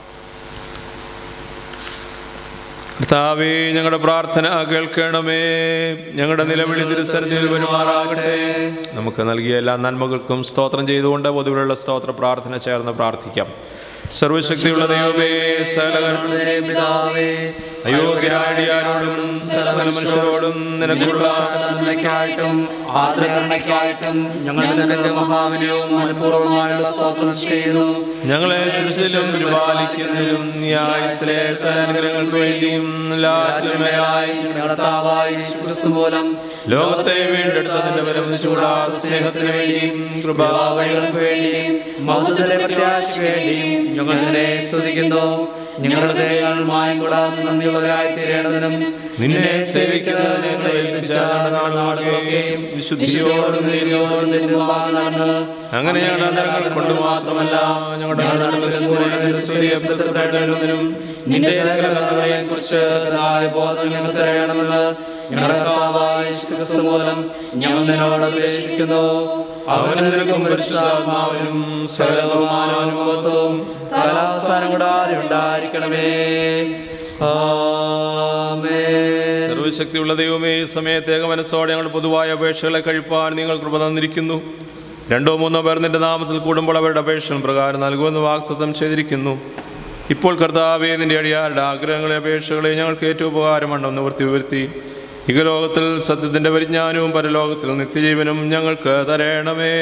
S1: കർത്താവേ ഞങ്ങളുടെ പ്രാർത്ഥന കേൾക്കണമേ ഞങ്ങളുടെ നിലവിളി തിരുസരത്തിൽ വരുമാറാകട്ടെ നമുക്ക് നൽകിയ എല്ലാ നന്മകൾക്കും സ്തോത്രം ചെയ്തുകൊണ്ട് പൊതുവിലുള്ള സ്തോത്ര പ്രാർത്ഥന ചേർന്ന് പ്രാർത്ഥിക്കാം സർവശക്തിയുള്ള ദൈവമേ സകല
S2: പിതാവേ
S1: അയോഗ്യരാടിയാരോടും സകല മനുഷ്യരോടും നിനക്കുള്ള
S2: നന്മയ്ക്കായിട്ടും ആദരണയ്ക്കായിട്ടും ഞങ്ങൾ നിനക്ക് മഹാവിനയവും മനഃപൂർവ്വമായുള്ള സ്തോത്രം ചെയ്യുന്നു
S1: ഞങ്ങളെ സൃഷ്ടിയിലും പരിപാലിക്കുന്നതിലും ന്യായത്തിലെ സകലാനുഗ്രഹങ്ങൾക്ക് വേണ്ടിയും എല്ലാറ്റിലുമേലായി
S2: ഞങ്ങളുടെ താവായ യേശുക്രിസ്തു മൂലം
S1: ലോകത്തെ വീണ്ടെടുത്തതിന്റെ പരമതിച്ചൂടാ സ്നേഹത്തിന് വേണ്ടിയും കൃപാ
S2: വഴികൾക്ക് വേണ്ടിയും മൗത്തത്തിന്റെ പ്രത്യാശയ്ക്ക് വേണ്ടിയും ഞങ്ങൾ നിന്നെ സ്തുതിക്കുന്നു ഞങ്ങളുടെ ദയകളുമായും കൂടാതെ നന്ദിയുള്ളവരായി തീരേണ്ടതിനും
S1: നിന്നെ സേവിക്കുന്നതിന് ഞങ്ങളെ ഏൽപ്പിച്ച നാളുകളൊക്കെയും വിശുദ്ധിയോടും നീതിയോടും
S2: നിന്റെ മുമ്പാകെ നടന്ന്
S1: അങ്ങനെ ഞങ്ങളുടെ അതരങ്ങൾ കൊണ്ട് മാത്രമല്ല ഞങ്ങളുടെ നാടുകളിൽ സ്തുതിയെ പ്രസിദ്ധപ്പെടുത്തേണ്ടതിനും
S2: നിന്റെ സകലങ്ങളെ കുറിച്ച് ബോധം ഞങ്ങൾ തരയണമെന്ന് ഞങ്ങളുടെ കർത്താവായ യേശുക്രിസ്തു മൂലം ഞങ്ങൾ നിന്നോട് അപേക്ഷിക്കുന്നു അവനും നിനക്കും പരിശുദ്ധാത്മാവിനും സകല ബഹുമാനവും മഹത്വവും കാലാവസ്ഥാനം കൂടാതെ ഉണ്ടായിരിക്കണമേ ആമേൻ
S1: സർവശക്തിയുള്ള ദൈവമേ ഈ സമയത്തേക മനസ്സോടെ ഞങ്ങൾ പൊതുവായ അപേക്ഷകളെ കഴിപ്പാൻ നിങ്ങൾ കൃപ തന്നിരിക്കുന്നു രണ്ടോ മൂന്നോ പേർ നിന്റെ നാമത്തിൽ കൂടുമ്പോൾ അവരുടെ അപേക്ഷ പ്രകാരം നൽകുമെന്ന് വാക്തത്വം ചെയ്തിരിക്കുന്നു ഇപ്പോൾ കർത്താവേ നിന്റെ അടിയാരുടെ ആഗ്രഹങ്ങളെ അപേക്ഷകളെ ഞങ്ങൾക്ക് ഏറ്റവും ഉപകാരമുണ്ടെന്ന് നിവൃത്തി വരുത്തി ഇഹലോകത്തിൽ സത്യത്തിൻ്റെ പരിജ്ഞാനവും പരലോകത്തിൽ നിത്യജീവനും ഞങ്ങൾക്ക് തരണമേ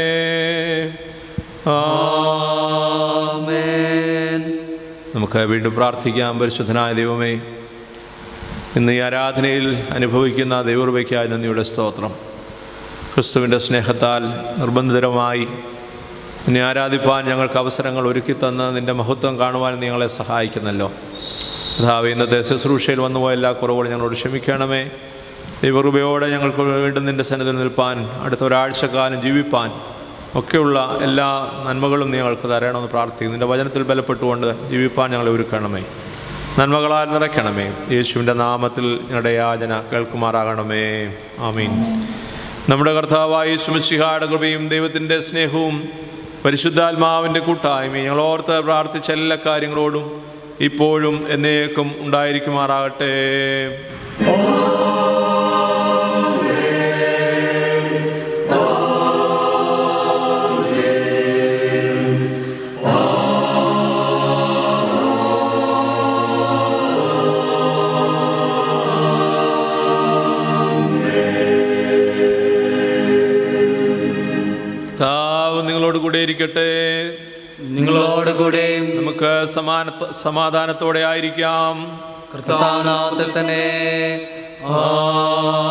S2: ആമേൻ
S1: നമുക്ക് വീണ്ടും പ്രാർത്ഥിക്കാം പരിശുദ്ധനായ ദൈവമേ ഇന്ന് ഈ ആരാധനയിൽ അനുഭവിക്കുന്ന ദൈവകൃപയ്ക്കായി നന്ദിയുടെ സ്തോത്രം ക്രിസ്തുവിൻ്റെ സ്നേഹത്താൽ നിർബന്ധിതരമായി നിന്നെ ആരാധിപ്പാൻ ഞങ്ങൾക്ക് അവസരങ്ങൾ ഒരുക്കി തന്ന് നിൻ്റെ മഹത്വം കാണുവാൻ നീ ഞങ്ങളെ സഹായിക്കുന്നല്ലോ കർത്താവ് ഇന്നത്തെ ശുശ്രൂഷയിൽ വന്നുപോയ എല്ലാ കുറവുകളും ഞങ്ങളോട് ക്ഷമിക്കണമേ ദൈവകൃപയോടെ ഞങ്ങൾക്ക് വീണ്ടും നിൻ്റെ സന്നിധിയിൽ നിൽപ്പാൻ അടുത്ത ഒരാഴ്ചക്കാലം ജീവിപ്പാൻ ഒക്കെയുള്ള എല്ലാ നന്മകളും നീ ഞങ്ങൾക്ക് തരണമെന്ന് പ്രാർത്ഥിക്കുന്നു നിൻ്റെ വചനത്തിൽ ബലപ്പെട്ടുകൊണ്ട് ജീവിപ്പാൻ ഞങ്ങളെ ഒരുക്കണമേ നന്മകളാൽ നിറയ്ക്കണമേ യേശുവിൻ്റെ നാമത്തിൽ ഞങ്ങളുടെ യാചന കേൾക്കുമാറാകണമേ ആമീൻ നമ്മുടെ കർത്താവായ യേശുമിശിഹായുടെ കൃപയും ദൈവത്തിൻ്റെ സ്നേഹവും പരിശുദ്ധാത്മാവിൻ്റെ കൂട്ടായ്മയും ഞങ്ങൾ ഓർത്ത് പ്രാർത്ഥിച്ച എല്ലാ കാര്യങ്ങളോടും ഇപ്പോഴും എന്നേക്കും ഉണ്ടായിരിക്കുമാറാകട്ടെ കർത്താവ് നിങ്ങളോട് കൂടെ ഇരിക്കട്ടെ
S2: നിങ്ങളോട് കൂടെയും
S1: നമുക്ക് സമാന സമാധാനത്തോടെ ആയിരിക്കാം
S2: കർത്താനാമത്തിൽ തന്നെ ആ